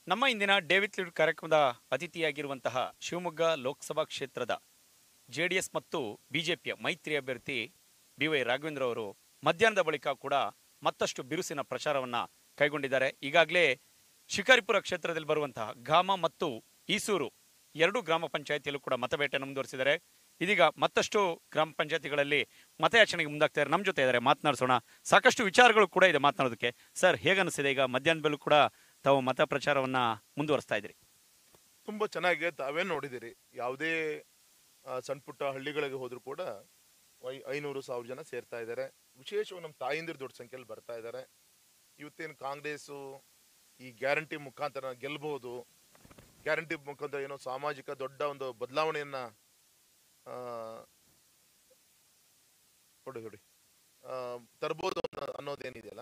ನಮ್ಮ ಇಂದಿನ David lid ಕಾರ್ಯಕ್ರಮದ ಅತಿಥಿಯಾಗಿರುವಂತಹ ಶಿವಮೊಗ್ಗ ಲೋಕಸಭಾ ಕ್ಷೇತ್ರದ ಜೆಡಿಎಸ್ ಮತ್ತು ಬಿಜೆಪಿಯ ಮೈತ್ರಿ ಅಭ್ಯರ್ಥಿ ಬಿ ವೈ ರಾಘವೇಂದ್ರ ಅವರು ಮಧ್ಯಾಹ್ನದ ಬಳಿಕ ಕೂಡ ಮತ್ತಷ್ಟು ಬಿರುಸಿನ ಪ್ರಚಾರವನ್ನ ಕೈಗೊಂಡಿದ್ದಾರೆ ಈಗಾಗಲೇ ಶಿಕಾರಿಪುರ ಕ್ಷೇತ್ರದಲ್ಲಿ ಬರುವಂತಹ ಗಾಮ ಮತ್ತು ಈಸೂರು ಎರಡು ಗ್ರಾಮ ಪಂಚಾಯತಿಯಲ್ಲೂ ಕೂಡ ಮತಬೇಟೆಯನ್ನು ಮುಂದುವರಿಸಿದ್ದಾರೆ ಇದೀಗ ಮತ್ತಷ್ಟು ಗ್ರಾಮ ಪಂಚಾಯತಿಗಳಲ್ಲಿ ಮತಯಾಚನೆಗೆ ಮುಂದಾಗ್ತಾರೆ ನಮ್ಮ ಜೊತೆ ಇದ್ದಾರೆ ಮಾತನಾಡಿಸೋಣ ಸಾಕಷ್ಟು ವಿಚಾರಗಳು ಕೂಡ ಇದೆ ಮಾತನಾಡೋದಕ್ಕೆ ಸರ್ ಹೇಗನ್ನಿಸಿದೆ ಈಗ ಮಧ್ಯಾಹ್ನದಲ್ಲೂ ಕೂಡ ತಾವು ಮತ ಪ್ರಚಾರವನ್ನ ಮುಂದುವರಿಸ್ತಾ ಇದ್ರಿ ತುಂಬ ಚೆನ್ನಾಗಿದೆ ತಾವೇ ನೋಡಿದಿರಿ ಯಾವುದೇ ಆ, ಸಣ್ಣ ಪುಟ್ಟ ಹಳ್ಳಿಗಳಿಗೆ ಹೋದ್ರು ಕೂಡ ಐ- ಐನೂರು ಸಾವಿರ ಜನ ಸೇರ್ತಾ ಇದ್ದಾರೆ ವಿಶೇಷವಾಗಿ ನಮ್ಮ ತಾಯಿಂದಿರು ದೊಡ್ಡ ಸಂಖ್ಯೆಯಲ್ಲಿ ಬರ್ತಾ ಇದ್ದಾರೆ ಇವತ್ತೇನು ಕಾಂಗ್ರೆಸ್ಸು ಈ ಗ್ಯಾರಂಟಿ ಮುಖಾಂತರ ಗೆಲ್ಬಹುದು ಗ್ಯಾರಂಟಿ ಮುಖಾಂತರ ಏನೋ ಸಾಮಾಜಿಕ ದೊಡ್ಡ ಒಂದು ಬದಲಾವಣೆಯನ್ನ ಆ, ನೋಡಿ ನೋಡಿ ಆ, ತರ್ಬೋದು ಅನ್ನೋ- ಅನ್ನೋದೇನಿದೆಯಲ್ಲ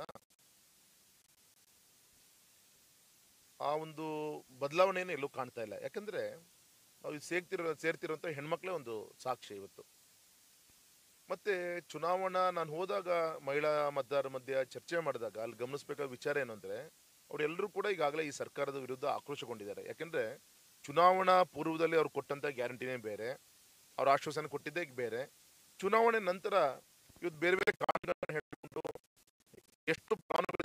ಆ ಒಂದು ಬದಲಾವಣೆಯನ್ನು ಎಲ್ಲೂ ಕಾಣ್ತಾ ಇಲ್ಲ ಯಾಕಂದ್ರೆ ಅವು ಸೇರ್ತಿರೋ ಸೇರ್ತಿರೋಂಥ ಹೆಣ್ಮಕ್ಳೇ ಒಂದು ಸಾಕ್ಷ್ಯ ಇವತ್ತು ಮತ್ತೆ ಚುನಾವಣಾ ನಾನು ಹೋದಾಗ ಮಹಿಳಾ ಮತದಾರರ ಮಧ್ಯೆ ಚರ್ಚೆ ಮಾಡಿದಾಗ ಅಲ್ಲಿ ಗಮನಿಸಬೇಕಾದ ವಿಚಾರ ಏನು ಅಂದ್ರೆ ಅವರೆಲ್ಲರೂ ಕೂಡ ಈಗಾಗಲೇ ಈ ಸರ್ಕಾರದ ವಿರುದ್ಧ ಆಕ್ರೋಶಗೊಂಡಿದ್ದಾರೆ ಯಾಕಂದ್ರೆ ಚುನಾವಣಾ ಪೂರ್ವದಲ್ಲಿ ಅವ್ರು ಕೊಟ್ಟಂತ ಗ್ಯಾರಂಟಿನೇ ಬೇರೆ ಅವ್ರ ಆಶ್ವಾಸನೆ ಕೊಟ್ಟಿದ್ದೇ ಬೇರೆ ಚುನಾವಣೆ ನಂತರ ಇವತ್ತು ಬೇರೆ ಬೇರೆ ಕಾರಣಗಳನ್ನ ಹೇಳ್ಕೊಂಡು ಎಷ್ಟು ಕಾನೂನುಗಳು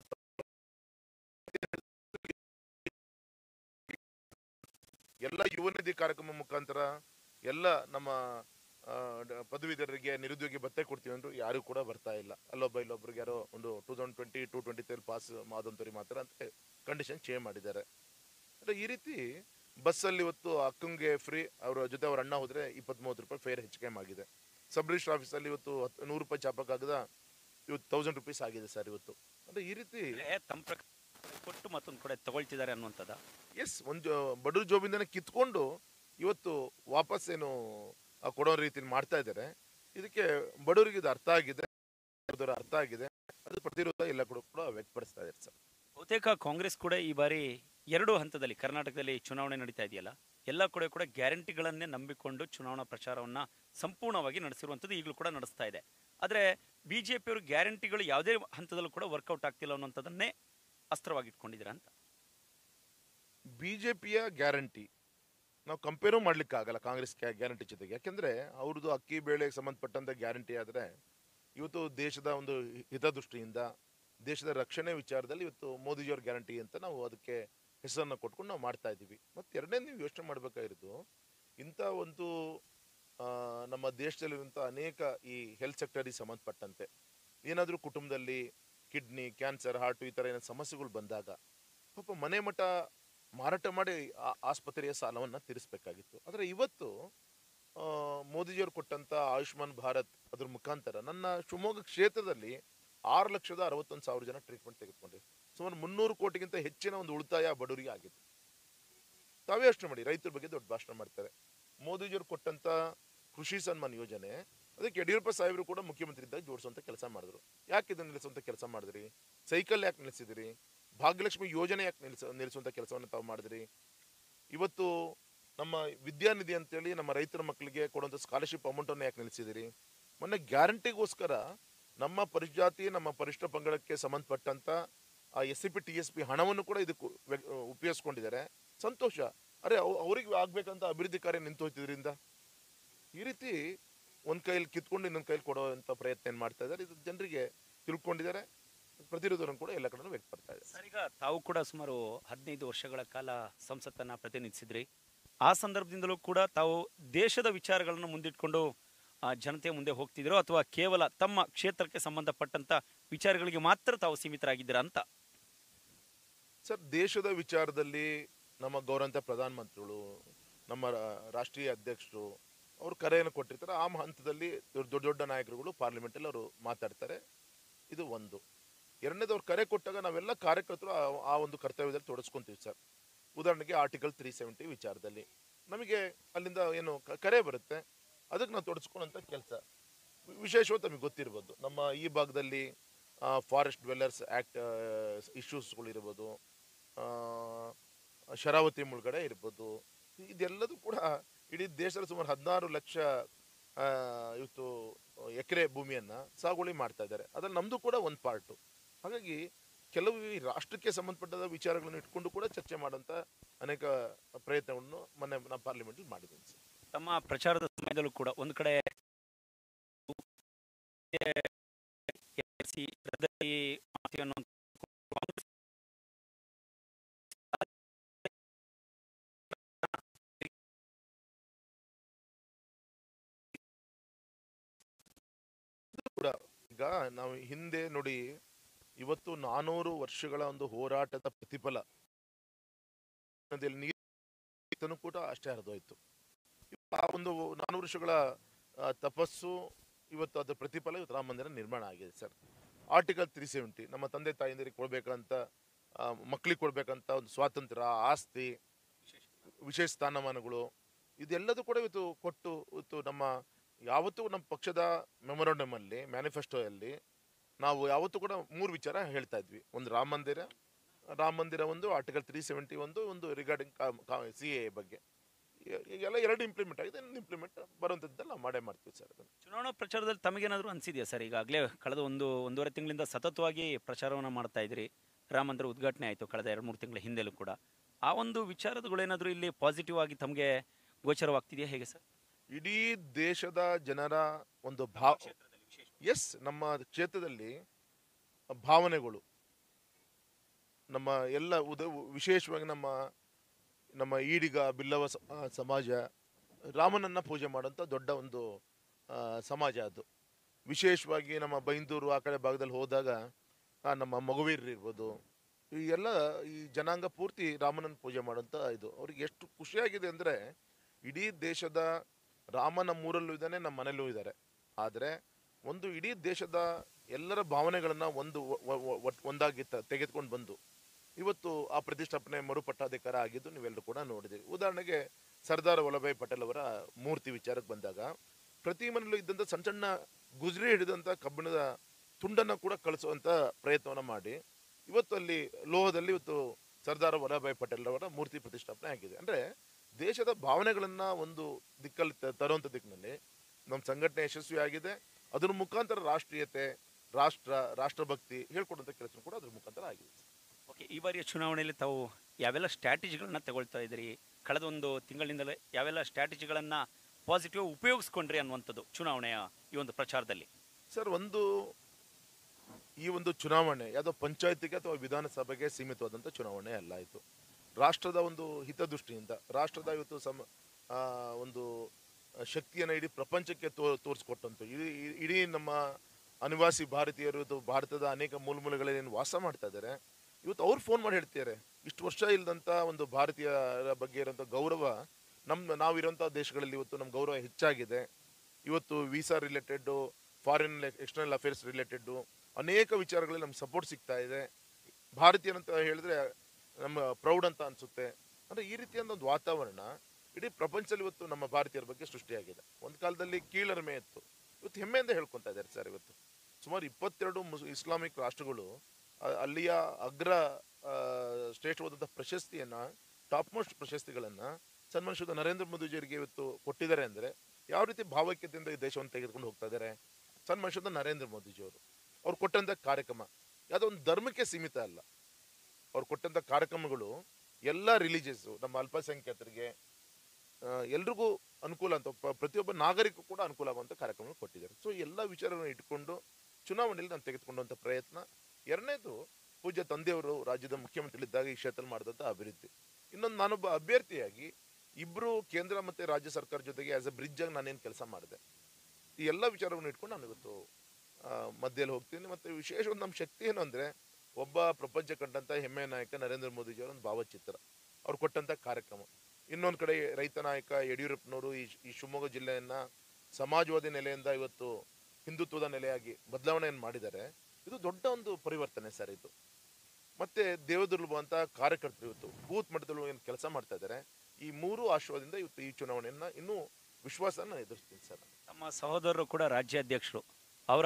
ಎಲ್ಲ ಯುವ ನಿಧಿ ಕಾರ್ಯಕ್ರಮ ಮುಖಾಂತರ ಎಲ್ಲ ನಮ್ಮ ಆ, ಡ- ಪದವೀಧರರಿಗೆ ನಿರುದ್ಯೋಗಿ ಭತ್ತೆ ಕೊಡ್ತೀವಿ ಅಂದ್ರು ಯಾರು ಕೂಡ ಬರ್ತಾ ಇಲ್ಲ ಅಲ್ಲೊಬ್ಬ ಇಲ್ಲೊಬ್ರಿಗೆ ಯಾರೋ ಒಂದು two thousand twenty two twenty three pass ಆದಂತವ್ರಿಗೆ ಮಾತ್ರ ಅಂತ ಕಂಡೀಷನ್ ಚೇಂಜ್ ಮಾಡಿದ್ದಾರೆ ಅಂದ್ರೆ ಈ ರೀತಿ ಬಸ್ಸಲ್ಲಿ ಇವತ್ತು ಅಕ್ಕಂಗೆ ಫ್ರೀ ಅವರ ಜೊತೆ ಅವ್ರ ಅಣ್ಣ ಹೋದ್ರೆ ಇಪ್ಪತ್ತ್ ಮೂವತ್ತು ರೂಪಾಯಿ ಫೇರ್ ಹೆಚ್ಚಿಗೆ ಆಗಿದೆ ಸಬ್ ರಿಜಿಸ್ಟರ್ ಆಫೀಸಲ್ಲಿ ಇವತ್ತು ಹತ್ತು ನೂರು ರೂಪಾಯಿ ಚಾಪಕ್ಕಾಗದ ಇವತ್ತು ತೌಸಂಡ್ ರುಪೀಸ್ ಆಗಿದೆ ಸರ್ ಇವತ್ತು ಅಂದ್ರೆ ಈ ರೀತಿ ತಮ್ಮ ಪ್ರಕಾರ ಕೊಟ್ಟು ಮತ್ತೊಂದು ಕಡೆ ತಗೊಳ್ತಿದ್ದಾರೆ ಅನ್ನುವಂಥದ್ದು ಎಸ್ ಒಂದು ಬಡವ್ರ ಜೋಬಿಂದನೇ ಕಿತ್ಕೊಂಡು ಇವತ್ತು ವಾಪಸ್ ಏನು ಆ ಕೊಡೋ ರೀತಿಲಿ ಮಾಡ್ತಾ ಇದ್ದಾರೆ ಇದಕ್ಕೆ ಬಡವರಿಗೆ ಇದು ಅರ್ಥ ಆಗಿದೆ ಬಡವ್ರ ಅರ್ಥ ಆಗಿದೆ ಅದು ಪ್ರತಿರೋಧ ಎಲ್ಲ ಕೂಡ ಕೂಡ ವ್ಯಕ್ತಪಡಿಸ್ತಾ ಇದ್ದಾರೆ ಸರ್ ಬಹುತೇಕ ಕಾಂಗ್ರೆಸ್ ಕೂಡ ಈ ಬಾರಿ ಎರಡು ಹಂತದಲ್ಲಿ ಕರ್ನಾಟಕದಲ್ಲಿ ಚುನಾವಣೆ ನಡೀತಾ ಇದೆಯಲ್ಲ ಎಲ್ಲ ಕಡೆ ಕೂಡ ಗ್ಯಾರಂಟಿಗಳನ್ನೇ ನಂಬಿಕೊಂಡು ಚುನಾವಣಾ ಪ್ರಚಾರವನ್ನ ಸಂಪೂರ್ಣವಾಗಿ ನಡೆಸಿರುವಂಥದ್ದು ಈಗಲೂ ಕೂಡ ನಡೆಸ್ತಾ ಇದೆ ಆದರೆ ಬಿಜೆಪಿಯವರು ಗ್ಯಾರಂಟಿಗಳು ಯಾವುದೇ ಹಂತದಲ್ಲೂ ಕೂಡ ವರ್ಕೌಟ್ ಆಗ್ತಿಲ್ಲ ಅನ್ನೋಂಥದ್ದನ್ನೇ ಅಸ್ತ್ರವಾಗಿ ಇಟ್ಕೊಂಡಿದ್ದೀರಾ ಅಂತ ಬಿಜೆಪಿಯ ಗ್ಯಾರಂಟಿ ನಾವು ಕಂಪೇರು ಮಾಡ್ಲಿಕ್ಕೆ ಆಗಲ್ಲ ಕಾಂಗ್ರೆಸ್ ಗ್ಯಾರಂಟಿ ಜೊತೆಗೆ ಯಾಕೆಂದ್ರೆ ಅವ್ರದ್ದು ಅಕ್ಕಿ ಬೇಳೆಗೆ ಸಂಬಂಧಪಟ್ಟಂತ ಗ್ಯಾರಂಟಿ ಆದ್ರೆ ಇವತ್ತು ದೇಶದ ಒಂದು ಹಿತದೃಷ್ಟಿಯಿಂದ ದೇಶದ ರಕ್ಷಣೆ ವಿಚಾರದಲ್ಲಿ ಇವತ್ತು ಮೋದಿಜಿಯವ್ರ ಗ್ಯಾರಂಟಿ ಅಂತ ನಾವು ಅದಕ್ಕೆ ಹೆಸರನ್ನ ಕೊಟ್ಕೊಂಡು ನಾವು ಮಾಡ್ತಾ ಇದ್ದೀವಿ ಮತ್ತೆ ಎರಡನೇ ನೀವು ಯೋಚನೆ ಮಾಡ್ಬೇಕಾಗಿರೋದು ಇಂಥ ಒಂದು ಆ, ನಮ್ಮ ದೇಶದಲ್ಲಿರುವಂಥ ಅನೇಕ ಈ ಹೆಲ್ತ್ ಸೆಕ್ಟರಿಗೆ ಸಂಬಂಧಪಟ್ಟಂತೆ ಏನಾದರೂ ಕುಟುಂಬದಲ್ಲಿ ಕಿಡ್ನಿ ಕ್ಯಾನ್ಸರ್ ಹಾರ್ಟ್ ಈ ಥರ ಏನೋ ಸಮಸ್ಯೆಗಳು ಬಂದಾಗ ಪಾಪ ಮನೆ ಮಠ ಮಾರಾಟ ಮಾಡಿ ಆ ಆಸ್ಪತ್ರೆಯ ಸಾಲವನ್ನು ತೀರಿಸಬೇಕಾಗಿತ್ತು ಆದರೆ ಇವತ್ತು ಆ, ಮೋದಿಜಿಯವರು ಕೊಟ್ಟಂತ ಆಯುಷ್ಮಾನ್ ಭಾರತ್ ಅದ್ರ ಮುಖಾಂತರ ನನ್ನ ಶಿವಮೊಗ್ಗ ಕ್ಷೇತ್ರದಲ್ಲಿ ಆರು ಲಕ್ಷದ ಅರವತ್ತೊಂದು ಸಾವಿರ ಜನ ಟ್ರೀಟ್ಮೆಂಟ್ ತೆಗೆದುಕೊಂಡ್ರಿ ಸುಮಾರು ಮುನ್ನೂರು ಕೋಟಿಗಿಂತ ಹೆಚ್ಚಿನ ಒಂದು ಉಳಿತಾಯ ಬಡವರಿಗೆ ಆಗಿದೆ ತಾವೇ ಯೋಚನೆ ಮಾಡಿ ರೈತರ ಬಗ್ಗೆ ದೊಡ್ಡ ಭಾಷಣ ಮಾಡ್ತಾರೆ ಮೋದಿಜಿಯವರು ಕೊಟ್ಟಂತ ಕೃಷಿ ಸನ್ಮಾನ್ ಯೋಜನೆ ಅದಕ್ಕೆ ಯಡಿಯೂರಪ್ಪ ಸಾಹೇಬರು ಕೂಡ ಮುಖ್ಯಮಂತ್ರಿ ಇದ್ದಾಗ ಜೋಡಿಸುವಂತ ಕೆಲಸ ಮಾಡಿದ್ರು ಯಾಕೆ ಇದನ್ನ ನಿಲ್ಲಿಸುವಂತ ಕೆಲಸ ಮಾಡಿದ್ರಿ ಸೈಕಲ್ ಯಾಕೆ ನಿಲ್ಲಿಸಿದಿರಿ ಭಾಗ್ಯಲಕ್ಷ್ಮಿ ಯೋಜನೆ ಯಾಕೆ ನಿಲ್ಲಿಸ ನಿಲ್ಲಿಸುವಂತ ಕೆಲಸವನ್ನು ತಾವು ಮಾಡಿದ್ರಿ ಇವತ್ತು ನಮ್ಮ ವಿದ್ಯಾನಿಧಿ ಅಂತೇಳಿ ನಮ್ಮ ರೈತರ ಮಕ್ಕಳಿಗೆ ಕೊಡುವಂಥ ಸ್ಕಾಲರ್ಶಿಪ್ ಅಮೌಂಟ್ ಅನ್ನು ಯಾಕೆ ನಿಲ್ಲಿಸಿದಿರಿ ಮೊನ್ನೆ ಗ್ಯಾರಂಟಿಗೋಸ್ಕರ ನಮ್ಮ ಪರಿಜಾತಿ ನಮ್ಮ ಪರಿಷ್ಠ ಪಂಗಡಕ್ಕೆ ಸಂಬಂಧಪಟ್ಟಂತ ಆ S C P T S P ಹಣವನ್ನು ಕೂಡ ಇದಕ್ಕೆ ವ್ಯ- ಉಪಯೋಗಿಸ್ಕೊಂಡಿದ್ದಾರೆ ಸಂತೋಷ ಅರೆ ಅವ್- ಅವ್ರಿಗೆ ಆಗ್ಬೇಕಂತ ಅಭಿವೃದ್ಧಿ ಕಾರ್ಯ ನಿಂತು ಹೋಯ್ತಿದ್ರಿಂದ ಈ ರೀತಿ ಒಂದ್ ಕೈಯಲ್ಲಿ ಕಿತ್ಕೊಂಡು ಇನ್ನೊಂದ್ ಕೈಯಲ್ಲಿ ಕೊಡುವಂತ ಪ್ರಯತ್ನ ಏನ್ ಮಾಡ್ತಾ ಇದ್ದಾರೆ ಇದು ಜನರಿಗೆ ತಿಳ್ಕೊಂಡಿದ್ದಾರೆ ಪ್ರತಿರೋಧವನ್ನು ಕೂಡ ಎಲ್ಲ ಕಡೆ ವ್ಯಕ್ತಪಡ್ತಾ ಇದೆ ಸರ್ ಈಗ ತಾವು ಕೂಡ ಸುಮಾರು ಹದಿನೈದು ವರ್ಷಗಳ ಕಾಲ ಸಂಸತ್ತನ್ನ ಪ್ರತಿನಿಧಿಸಿದ್ರಿ ಆ ಸಂದರ್ಭದಿಂದಲೂ ಕೂಡ ತಾವು ದೇಶದ ವಿಚಾರಗಳನ್ನು ಮುಂದಿಟ್ಕೊಂಡು ಆ, ಜನತೆಯ ಮುಂದೆ ಹೋಗ್ತಿದ್ರು ಅಥವಾ ಕೇವಲ ತಮ್ಮ ಕ್ಷೇತ್ರಕ್ಕೆ ಸಂಬಂಧಪಟ್ಟಂತ ವಿಚಾರಗಳಿಗೆ ಮಾತ್ರ ತಾವು ಸೀಮಿತರಾಗಿದ್ದೀರಾ ಅಂತ ಸರ್ ದೇಶದ ವಿಚಾರದಲ್ಲಿ ನಮ್ಮ ಗೌರವಂತ ಪ್ರಧಾನಮಂತ್ರಿಗಳು ನಮ್ಮ ರಾ- ರಾಷ್ಟ್ರೀಯ ಅಧ್ಯಕ್ಷರು ಅವ್ರು ಕರೆಯನ್ನು ಕೊಟ್ಟಿರ್ತಾರೆ ಆ ಹಂತದಲ್ಲಿ ದೊಡ್ಡ ದೊಡ್ಡ ದೊಡ್ಡ ನಾಯಕರುಗಳು ಪಾರ್ಲಿಮೆಂಟಲ್ಲಿ ಅವರು ಮಾತಾಡ್ತಾರೆ ಇದು ಒಂದು ಎರಡನೇದು ಅವ್ರು ಕರೆ ಕೊಟ್ಟಾಗ ನಾವೆಲ್ಲ ಕಾರ್ಯಕರ್ತರು ಆ- ಆ ಒಂದು ಕರ್ತವ್ಯದಲ್ಲಿ ತೊಡಸ್ಕೊಂತೀವಿ ಸರ್ ಉದಾಹರಣೆಗೆ ಆರ್ಟಿಕಲ್ ತ್ರೀ ಸೆವೆಂಟಿ ವಿಚಾರದಲ್ಲಿ ನಮಗೆ ಅಲ್ಲಿಂದ ಏನು ಕ- ಕರೆ ಬರುತ್ತೆ ಅದಕ್ಕೆ ನಾವು ತೊಡಸ್ಕೊಳ್ಳೋಂಥ ಕೆಲಸ ವಿಶೇಷವಾಗಿ ತಮಗೆ ಗೊತ್ತಿರ್ಬೋದು ನಮ್ಮ ಈ ಭಾಗದಲ್ಲಿ ಫಾರೆಸ್ಟ್ ಡ್ವೆಲ್ಲರ್ಸ್ ಆ್ಯಕ್ಟ್ ಇಶ್ಯೂಸ್ಗಳು ಇರ್ಬೋದು ಆ, ಶರಾವತಿ ಮುಳುಗಡೆ ಇರ್ಬೋದು ಇದೆಲ್ಲದೂ ಕೂಡ ಇಡೀ ದೇಶದ ಸುಮಾರು ಹದಿನಾರು ಲಕ್ಷ ಆ, ಇವತ್ತು ಎಕರೆ ಭೂಮಿಯನ್ನ ಸಾಗುವಳಿ ಮಾಡ್ತಾ ಇದ್ದಾರೆ ಅದ್ರಲ್ಲಿ ನಮ್ದು ಕೂಡ ಒಂದು ಪಾರ್ಟು ಹಾಗಾಗಿ ಕೆಲವು ಈ ರಾಷ್ಟ್ರಕ್ಕೆ ಸಂಬಂಧಪಟ್ಟ ವಿಚಾರಗಳನ್ನು ಇಟ್ಕೊಂಡು ಕೂಡ ಚರ್ಚೆ ಮಾಡೋಂಥ ಅನೇಕ ಪ್ರಯತ್ನಗಳನ್ನು ಮೊನ್ನೆ ನಾವು ಪಾರ್ಲಿಮೆಂಟ್ ಮಾಡಿದ್ದೀನಿ ಸರ್ ತಮ್ಮ ಪ್ರಚಾರದ ಸಮಯದಲ್ಲೂ ಕೂಡ ಒಂದು ಕಡೆ SC ರದ್ದತಿ ಮಾಡ್ತೀವಿ ಅನ್ನೋ ಕೂಡ ಈಗ ನಾವು ಹಿಂದೆ ನೋಡಿ ಇವತ್ತು ನಾನೂರು ವರ್ಷಗಳ ಒಂದು ಹೋರಾಟದ ಪ್ರತಿಫಲ ನದಿಯಲ್ಲಿ ನೀರು ಕೂಡ ಅಷ್ಟೇ ಹರಿದೋಯ್ತು ಆ ಒಂದು ನಾನೂರು ವರ್ಷಗಳ ಆ, ತಪಸ್ಸು ಇವತ್ತು ಅದರ ಪ್ರತಿಫಲ ಇವತ್ತು ರಾಮ ಮಂದಿರ ನಿರ್ಮಾಣ ಆಗಿದೆ ಸರ್ ಆರ್ಟಿಕಲ್ ತ್ರೀ ಸೆವೆಂಟಿ ನಮ್ಮ ತಂದೆ ತಾಯಿಂದರಿಗೆ ಕೊಡ್ಬೇಕಂತ ಮಕ್ಕಳಿಗೆ ಕೊಡ್ಬೇಕಂತ ಒಂದು ಸ್ವಾತಂತ್ರ್ಯ ಆಸ್ತಿ ವಿಶೇಷ ಸ್ಥಾನಮಾನಗಳು ಇದೆಲ್ಲದೂ ಕೂಡ ಇವತ್ತು ಕೊಟ್ಟು ಇವತ್ತು ನಮ್ಮ ಯಾವತ್ತೂ ನಮ್ಮ ಪಕ್ಷದ ಮೆಮೊರಂಡಮ್ ಅಲ್ಲಿ ಮ್ಯಾನಿಫೆಸ್ಟೋ ಅಲ್ಲಿ ನಾವು ಯಾವತ್ತೂ ಕೂಡ ಮೂರು ವಿಚಾರ ಹೇಳ್ತಾ ಇದ್ವಿ ಒಂದು ರಾಮ ಮಂದಿರ ರಾಮ ಮಂದಿರ ಒಂದು ಆರ್ಟಿಕಲ್ ತ್ರೀ ಸೆವೆಂಟಿ ಒಂದು ಒಂದು ರಿಗಾರ್ಡಿಂಗ್ ಸಿ ಎ ಬಗ್ಗೆ ಈ- ಈಗೆಲ್ಲ ಎರಡು ಇಂಪ್ಲಿಮೆಂಟ್ ಆಗಿದೆ ಇನ್ನು ಇಂಪ್ಲಿಮೆಂಟ್ ಬರುವಂಥದ್ದೆಲ್ಲ ನಾವು ಮಾಡೇ ಮಾಡ್ತೀವಿ ಸರ್ ಅದನ್ನು ಚುನಾವಣಾ ಪ್ರಚಾರದಲ್ಲಿ ತಮಗೇನಾದರೂ ಅನಿಸಿದೆಯಾ ಸರ್ ಈಗಾಗಲೇ ಕಳೆದ ಒಂದು ಒಂದೂವರೆ ತಿಂಗಳಿಂದ ಸತತವಾಗಿ ಪ್ರಚಾರವನ್ನು ಮಾಡ್ತಾ ಇದ್ರಿ ರಾಮ ಮಂದಿರ ಉದ್ಘಾಟನೆ ಆಯಿತು ಕಳೆದ ಎರಡು ಮೂರು ತಿಂಗಳ ಹಿಂದೆಲೂ ಕೂಡ ಆ ಒಂದು ವಿಚಾರಗಳೇನಾದರೂ ಇಲ್ಲಿ ಪಾಸಿಟಿವ್ ಆಗಿ ತಮಗೆ ಗೋಚರವಾಗ್ತಿದೆಯಾ ಹೇಗೆ ಸರ್ ಇಡೀ ದೇಶದ ಜನರ ಒಂದು ಭಾವ ಎಸ್ ನಮ್ಮ ಕ್ಷೇತ್ರದಲ್ಲಿ ಭಾವನೆಗಳು ನಮ್ಮ ಎಲ್ಲ ಉದ ವಿಶೇಷವಾಗಿ ನಮ್ಮ ನಮ್ಮ ಈಡಿಗ ಬಿಲ್ಲವ ಸ- ಆ, ಸಮಾಜ ರಾಮನನ್ನ ಪೂಜೆ ಮಾಡುವಂಥ ದೊಡ್ಡ ಒಂದು ಆ, ಸಮಾಜ ಅದು ವಿಶೇಷವಾಗಿ ನಮ್ಮ ಬೈಂದೂರು ಆ ಕಡೆ ಭಾಗದಲ್ಲಿ ಹೋದಾಗ ಆ, ನಮ್ಮ ಮಗುವೀರರು ಇರ್ಬೋದು ಈ ಎಲ್ಲ ಈ ಜನಾಂಗ ಪೂರ್ತಿ ರಾಮನನ್ನ ಪೂಜೆ ಮಾಡುವಂಥ ಇದು ಅವ್ರಿಗೆ ಎಷ್ಟು ಖುಷಿಯಾಗಿದೆ ಅಂದರೆ ಇಡೀ ದೇಶದ ರಾಮ ನಮ್ಮೂರಲ್ಲೂ ಇದ್ದಾನೆ ನಮ್ಮ ಮನೆಯಲ್ಲೂ ಇದ್ದಾರೆ ಆದರೆ ಒಂದು ಇಡೀ ದೇಶದ ಎಲ್ಲರ ಭಾವನೆಗಳನ್ನ ಒಂದು ಒ- ಒ- ಒ- ಒಟ್- ಒಂದಾಗಿ ತ- ತೆಗೆದುಕೊಂಡು ಬಂದು ಇವತ್ತು ಆ ಪ್ರತಿಷ್ಠಾಪನೆ ಮರುಪಟ್ಟಾಧಿಕಾರ ಆಗಿದ್ದು ನೀವೆಲ್ಲರೂ ಕೂಡ ನೋಡಿದ್ದೀರಿ ಉದಾಹರಣೆಗೆ ಸರ್ದಾರ್ ವಲ್ಲಭಾಯ್ ಪಟೇಲ್ ಅವರ ಮೂರ್ತಿ ವಿಚಾರಕ್ಕೆ ಬಂದಾಗ ಪ್ರತಿ ಮನೆಯಲ್ಲೂ ಇದ್ದಂಥ ಸಣ್ಣ ಸಣ್ಣ ಗುಜರಿ ಹಿಡಿದಂಥ ಕಬ್ಬಿಣದ ತುಂಡನ್ನು ಕೂಡ ಕಳಿಸುವಂಥ ಪ್ರಯತ್ನವನ್ನು ಮಾಡಿ ಇವತ್ತು ಅಲ್ಲಿ ಲೋಹದಲ್ಲಿ ಇವತ್ತು ಸರ್ದಾರ್ ವಲ್ಲಭಾಯ್ ಪಟೇಲ್ ಅವರ ಮೂರ್ತಿ ಪ್ರತಿಷ್ಠಾಪನೆ ಆಗಿದೆ ಅಂದ್ರೆ ದೇಶದ ಭಾವನೆಗಳನ್ನ ಒಂದು ದಿಕ್ಕಲ್ಲಿ ತ- ತರುವಂತ ದಿಕ್ಕಿನಲ್ಲಿ ನಮ್ಮ ಸಂಘಟನೆ ಯಶಸ್ವಿ ಆಗಿದೆ ಅದ್ರ ಮುಖಾಂತರ ರಾಷ್ಟ್ರೀಯತೆ ರಾಷ್ಟ್ರ ರಾಷ್ಟ್ರಭಕ್ತಿ ಹೇಳ್ಕೊಡುವಂತ ಕೆಲಸ ಕೂಡ ಅದ್ರ ಮುಖಾಂತರ ಆಗಿದೆ ಓಕೆ ಈ ಬಾರಿಯ ಚುನಾವಣೆಯಲ್ಲಿ ತಾವು ಯಾವೆಲ್ಲ ಸ್ಟ್ರಾಟಜಿಗಳನ್ನ ತಗೊಳ್ತಾ ಇದ್ದೀರಿ ಕಳೆದ ಒಂದು ತಿಂಗಳಿಂದಲೇ ಯಾವೆಲ್ಲ ಸ್ಟ್ರಾಟಜಿಗಳನ್ನು ಪಾಸಿಟಿವ್ ಉಪಯೋಗಿಸ್ಕೊಂಡ್ರಿ ಅನ್ನುವಂಥದ್ದು ಚುನಾವಣೆಯ ಈ ಒಂದು ಪ್ರಚಾರದಲ್ಲಿ ಸರ್ ಒಂದು ಈ ಒಂದು ಚುನಾವಣೆ ಯಾವುದೋ ಪಂಚಾಯತಿಗೆ ಅಥವಾ ವಿಧಾನಸಭೆಗೆ ಸೀಮಿತವಾದಂಥ ಚುನಾವಣೆ ಅಲ್ಲ ಇದು ರಾಷ್ಟ್ರದ ಒಂದು ಹಿತದೃಷ್ಟಿಯಿಂದ ರಾಷ್ಟ್ರದ ಇವತ್ತು ಸಮ ಆ, ಒಂದು ಶಕ್ತಿಯನ್ನು ಇಡೀ ಪ್ರಪಂಚಕ್ಕೆ ತೋ ತೋರಿಸ್ಕೊಟ್ಟಂತು ಇಡೀ ಇಡೀ ನಮ್ಮ ಅನಿವಾಸಿ ಭಾರತೀಯರು ಇವತ್ತು ಭಾರತದ ಅನೇಕ ಮೂಲಮೂಲೆಗಳಲ್ಲಿ ಏನು ವಾಸ ಮಾಡ್ತಾ ಇದ್ದಾರೆ ಇವತ್ತು ಅವ್ರು ಫೋನ್ ಮಾಡಿ ಹೇಳ್ತಿದ್ದಾರೆ ಇಷ್ಟು ವರ್ಷ ಇಲ್ಲದಂಥ ಒಂದು ಭಾರತೀಯರ ಬಗ್ಗೆ ಇರೋಂಥ ಗೌರವ ನಮ್ಮ ನಾವಿರೋಂಥ ದೇಶಗಳಲ್ಲಿ ಇವತ್ತು ನಮ್ಮ ಗೌರವ ಹೆಚ್ಚಾಗಿದೆ ಇವತ್ತು visa related foreign external affairs related ಅನೇಕ ವಿಚಾರಗಳಲ್ಲಿ ನಮ್ಗೆ ಸಪೋರ್ಟ್ ಸಿಗ್ತಾ ಇದೆ ಭಾರತೀಯರಂತ ಹೇಳಿದ್ರೆ ನಮ್ಮ ಪ್ರೌಡ್ ಅಂತ ಅನ್ಸುತ್ತೆ ಅಂದ್ರೆ ಈ ರೀತಿಯಾದ ಒಂದು ವಾತಾವರಣ ಇಡೀ ಪ್ರಪಂಚದಲ್ಲಿ ಇವತ್ತು ನಮ್ಮ ಭಾರತೀಯರ ಬಗ್ಗೆ ಸೃಷ್ಟಿಯಾಗಿದೆ ಒಂದು ಕಾಲದಲ್ಲಿ ಕೀಳರಿಮೆ ಇತ್ತು ಇವತ್ತು ಹೆಮ್ಮೆಯಿಂದ ಹೇಳ್ಕೊಂತಾ ಇದ್ದಾರೆ ಸರ್ ಇವತ್ತು ಸುಮಾರು ಇಪ್ಪತ್ತೆರಡು ಮುಸ್ ಇಸ್ಲಾಮಿಕ್ ರಾಷ್ಟ್ರಗಳು ಅ- ಅಲ್ಲಿಯ ಅಗ್ರ ಆ, ಶ್ರೇಷ್ಠವಾದಂಥ ಪ್ರಶಸ್ತಿಯನ್ನ ಟಾಪ್ ಮೋಸ್ಟ್ ಪ್ರಶಸ್ತಿಗಳನ್ನ ಸನ್ಮಾನಿಸಿದ ನರೇಂದ್ರ ಮೋದಿಜಿಯವರಿಗೆ ಇವತ್ತು ಕೊಟ್ಟಿದ್ದಾರೆ ಅಂದ್ರೆ ಯಾವ ರೀತಿ ಭಾವೈಕ್ಯತೆಯಿಂದ ಈ ದೇಶವನ್ನು ತೆಗೆದುಕೊಂಡು ಹೋಗ್ತಾ ಇದ್ದಾರೆ ಸನ್ಮಾನಿಸಿದ ನರೇಂದ್ರ ಮೋದಿಜಿಯವರು ಅವ್ರು ಕೊಟ್ಟಂತ ಕಾರ್ಯಕ್ರಮ ಯಾವುದೋ ಒಂದು ಧರ್ಮಕ್ಕೆ ಸೀಮಿತ ಅಲ್ಲ ಅವ್ರು ಕೊಟ್ಟಂತ ಕಾರ್ಯಕ್ರಮಗಳು ಎಲ್ಲ ರಿಲಿಜಿಯಸ್ ನಮ್ಮ ಅಲ್ಪಸಂಖ್ಯಾತರಿಗೆ ಆ, ಎಲ್ರಿಗೂ ಅನುಕೂಲ ಅಂತ ಪ- ಪ್ರತಿಯೊಬ್ಬ ನಾಗರಿಕ ಕೂಡ ಅನುಕೂಲ ಆಗುವಂತ ಕಾರ್ಯಕ್ರಮಗಳು ಕೊಟ್ಟಿದ್ದಾರೆ ಸೊ ಎಲ್ಲ ವಿಚಾರಗಳನ್ನು ಇಟ್ಕೊಂಡು ಚುನಾವಣೆಯಲ್ಲಿ ನಾನು ತೆಗೆದುಕೊಂಡಂತ ಪ್ರಯತ್ನ ಎರಡನೇದು ಪೂಜ್ಯ ತಂದೆಯವರು ರಾಜ್ಯದ ಮುಖ್ಯಮಂತ್ರಿಗಳಿದ್ದಾಗ ಈ ಕ್ಷೇತ್ರದಲ್ಲಿ ಮಾಡಿದಂಥ ಅಭಿವೃದ್ಧಿ ಇನ್ನೊಂದು ನಾನೊಬ್ಬ ಅಭ್ಯರ್ಥಿಯಾಗಿ ಇಬ್ರು ಕೇಂದ್ರ ಮತ್ತೆ ರಾಜ್ಯ ಸರ್ಕಾರ ಜೊತೆಗೆ ಆಸ್ ಎ ಬ್ರಿಡ್ಜ್ ಆಗಿ ನಾನೇನು ಕೆಲಸ ಮಾಡಿದೆ ಈ ಎಲ್ಲ ವಿಚಾರವನ್ನು ಇಟ್ಕೊಂಡು ನಾನು ಇವತ್ತು ಆ, ಮಧ್ಯದಲ್ಲಿ ಹೋಗ್ತೀನಿ ಮತ್ತೆ ವಿಶೇಷ ಒಂದು ನಮ್ಮ ಶಕ್ತಿ ಏನು ಅಂದ್ರೆ ಒಬ್ಬ ಪ್ರಪಂಚ ಕಂಡಂತ ಹೆಮ್ಮೆಯ ನಾಯಕ ನರೇಂದ್ರ ಮೋದಿಜಿಯವರ ಒಂದು ಭಾವಚಿತ್ರ ಅವ್ರು ಕೊಟ್ಟಂತ ಕಾರ್ಯಕ್ರಮ ಇನ್ನೊಂದು ಕಡೆ ರೈತ ನಾಯಕ ಯಡಿಯೂರಪ್ಪನವರು ಈ ಈ ಶಿವಮೊಗ್ಗ ಜಿಲ್ಲೆಯನ್ನ ಸಮಾಜವಾದಿ ನೆಲೆಯಿಂದ ಇವತ್ತು ಹಿಂದುತ್ವದ ನೆಲೆಯಾಗಿ ಬದಲಾವಣೆಯನ್ನು ಮಾಡಿದ್ದಾರೆ ಇದು ದೊಡ್ಡ ಒಂದು ಪರಿವರ್ತನೆ ಸರ್ ಇದು ಮತ್ತೆ ದೇವದುರ್ಲಭ ಅಂತ ಕಾರ್ಯಕರ್ತರು ಇವತ್ತು ಬೂತ್ ಮಟ್ಟದಲ್ಲೂ ಏನು ಕೆಲಸ ಮಾಡ್ತಾ ಇದ್ದಾರೆ ಈ ಮೂರು ಆಶ್ವಾದಿಂದ ಇವತ್ತು ಈ ಚುನಾವಣೆಯನ್ನ ಇನ್ನೂ ವಿಶ್ವಾಸನ ಎದುರಿಸ್ತೀನಿ ಸರ್ ನಾನು. ತಮ್ಮ ಸಹೋದರರು ಕೂಡ ರಾಜ್ಯಾಧ್ಯಕ್ಷರು ಅವರ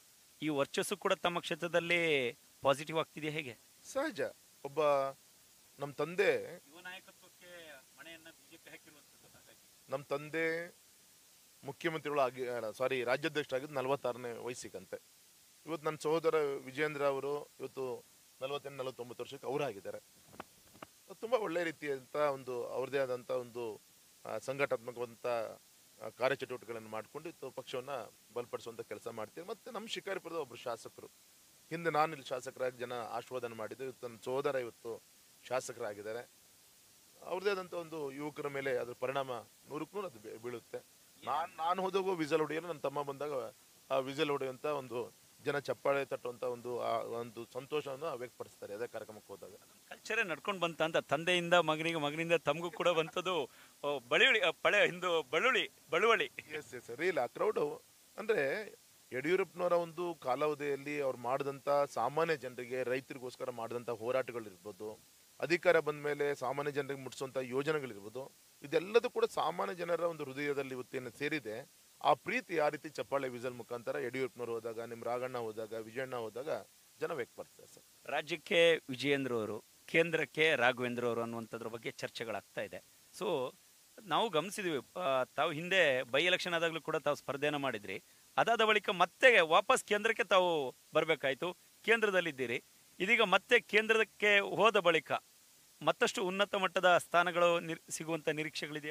ಈ ವರ್ಚಸ್ಸು ಕೂಡ ತಮ್ಮ ಕ್ಷೇತ್ರದಲ್ಲಿ ಪಾಸಿಟಿವ್ ಆಗ್ತಿದೆಯಾ ಹೇಗೆ ಸಹಜ ಒಬ್ಬ ನಮ್ಮ ತಂದೆ ಯುವ ನಾಯಕತ್ವಕ್ಕೆ ಮನೆಯನ್ನ ಬಿಜೆಪಿ ಹಾಕಿರುವಂಥದ್ದು ಹಾಗಾಗಿ ನಮ್ಮ ತಂದೆ ಮುಖ್ಯಮಂತ್ರಿಗಳು ಆಗಿ ಸಾರಿ ರಾಜ್ಯಾಧ್ಯಕ್ಷರಾಗಿದ್ದು ನಲವತ್ತಾರನೇ ವಯಸ್ಸಿಗಂತೆ ಇವತ್ತು ನನ್ನ ಸಹೋದರ ವಿಜೇಂದ್ರ ಅವರು ಇವತ್ತು ನಲವತ್ತೆಂಟು ನಲವತ್ತೊಂಬತ್ತು ವರ್ಷಕ್ಕೆ ಅವರಾಗಿದ್ದಾರೆ ತುಂಬ ಒಳ್ಳೆ ರೀತಿಯಂಥ ಒಂದು ಅವ್ರದ್ದೇ ಆದಂಥ ಒಂದು ಆ, ಸಂಘಟನಾತ್ಮಕವಂತ ಆ, ಕಾರ್ಯಚಟುವಟಿಕೆಗಳನ್ನು ಮಾಡಿಕೊಂಡು ಇತ್ತು ಪಕ್ಷವನ್ನು ಬಲಪಡಿಸುವಂಥ ಕೆಲಸ ಮಾಡ್ತೀವಿ ಮತ್ತು ನಮ್ಮ ಶಿಕಾರಿಪುರದ ಒಬ್ಬರು ಶಾಸಕರು ಹಿಂದೆ ನಾನು ಇಲ್ಲಿ ಶಾಸಕರಾಗಿ ಜನ ಆಶೀರ್ವಾದನ ಮಾಡಿದ್ದು ಇವತ್ತು ನನ್ನ ಸೋದರ ಇವತ್ತು ಶಾಸಕರಾಗಿದ್ದಾರೆ ಅವ್ರದ್ದೇ ಆದಂಥ ಒಂದು ಯುವಕರ ಮೇಲೆ ಅದ್ರ ಪರಿಣಾಮ ನೂರಕ್ಕೆ ನೂರು ಅದು ಬೀ- ಬೀಳುತ್ತೆ ನಾನು ನಾನು ಹೋದಾಗ ವಿಸಲ್ ಹೊಡೆಯಲು ನನ್ನ ತಮ್ಮ ಬಂದಾಗ ಆ ವಿಸಲ್ ಹೊಡೆಯುವಂಥ ಒಂದು ಜನ ಚಪ್ಪಾಳೆ ತಟ್ಟುವಂಥ ಒಂದು ಆ ಒಂದು ಸಂತೋಷವನ್ನು ವ್ಯಕ್ತಪಡಿಸ್ತಾರೆ ಅದೇ ಕಾರ್ಯಕ್ರಮಕ್ಕೆ ಹೋದಾಗ ಕಲ್ಚರೇ ನಡ್ಕೊಂಡು ಬಂತ ಅಂತ ತಂದೆಯಿಂದ ಮಗನಿಗೆ ಮಗನಿಂದ ತಮಗೂ ಕೂಡ ಬಂತದ್ದು ಓ, ಬಳುವಳಿ ಆ, ಪಳೆ ಹಿಂದು ಬಳುವಳಿ ಬಳುವಳಿ ಎಸ್ ಎಸ್ ಇಲ್ಲ ಆ ಕ್ರೌಡು ಅಂದ್ರೆ ಯಡಿಯೂರಪ್ಪನವರ ಒಂದು ಕಾಲಾವಧಿಯಲ್ಲಿ ಅವ್ರು ಮಾಡಿದಂಥ ಸಾಮಾನ್ಯ ಜನರಿಗೆ ರೈತರಿಗೋಸ್ಕರ ಮಾಡಿದಂಥ ಹೋರಾಟಗಳಿರ್ಬೋದು ಅಧಿಕಾರ ಬಂದ ಮೇಲೆ ಸಾಮಾನ್ಯ ಜನರಿಗೆ ಮುಟ್ಟಿಸುವಂಥ ಯೋಜನೆಗಳಿರ್ಬೋದು ಇದೆಲ್ಲದೂ ಕೂಡ ಸಾಮಾನ್ಯ ಜನರ ಒಂದು ಹೃದಯದಲ್ಲಿ ಇವತ್ತೇನು ಸೇರಿದೆ ಆ ಪ್ರೀತಿ ಆ ರೀತಿ ಚಪ್ಪಾಳೆ ವಿಸಲ್ ಮುಖಾಂತರ ಯಡಿಯೂರಪ್ಪನವರು ಹೋದಾಗ ನಿಮ್ಮ ರಾಘಣ್ಣ ಹೋದಾಗ ವಿಜಯಣ್ಣ ಹೋದಾಗ ಜನ ವ್ಯಕ್ತಪಡಿಸ್ತಾರೆ ಸರ್ ರಾಜ್ಯಕ್ಕೆ ವಿಜಯೇಂದ್ರ ಅವರು ಕೇಂದ್ರಕ್ಕೆ ರಾಘವೇಂದ್ರ ಅವರು ಅನ್ನುವಂಥದ್ರ ಬಗ್ಗೆ ಚರ್ಚೆಗಳಾಗ್ತಾ ಇದೆ ಸೊ ನಾವು ಗಮನಿಸಿದ್ವಿ ಆ, ತಾವು ಹಿಂದೆ ಬೈ ಎಲೆಕ್ಷನ್ ಆದಾಗಲೂ ಕೂಡ ತಾವು ಸ್ಪರ್ಧೆನ ಮಾಡಿದ್ರಿ ಅದಾದ ಬಳಿಕ ಮತ್ತೆ ವಾಪಸ್ ಕೇಂದ್ರಕ್ಕೆ ತಾವು ಬರಬೇಕಾಯ್ತು ಕೇಂದ್ರದಲ್ಲಿದ್ದೀರಿ ಇದೀಗ ಮತ್ತೆ ಕೇಂದ್ರಕ್ಕೆ ಹೋದ ಬಳಿಕ ಮತ್ತಷ್ಟು ಉನ್ನತ ಮಟ್ಟದ ಸ್ಥಾನಗಳು ನಿರ್ ಸಿಗುವಂತ ನಿರೀಕ್ಷೆಗಳಿದೆಯಾ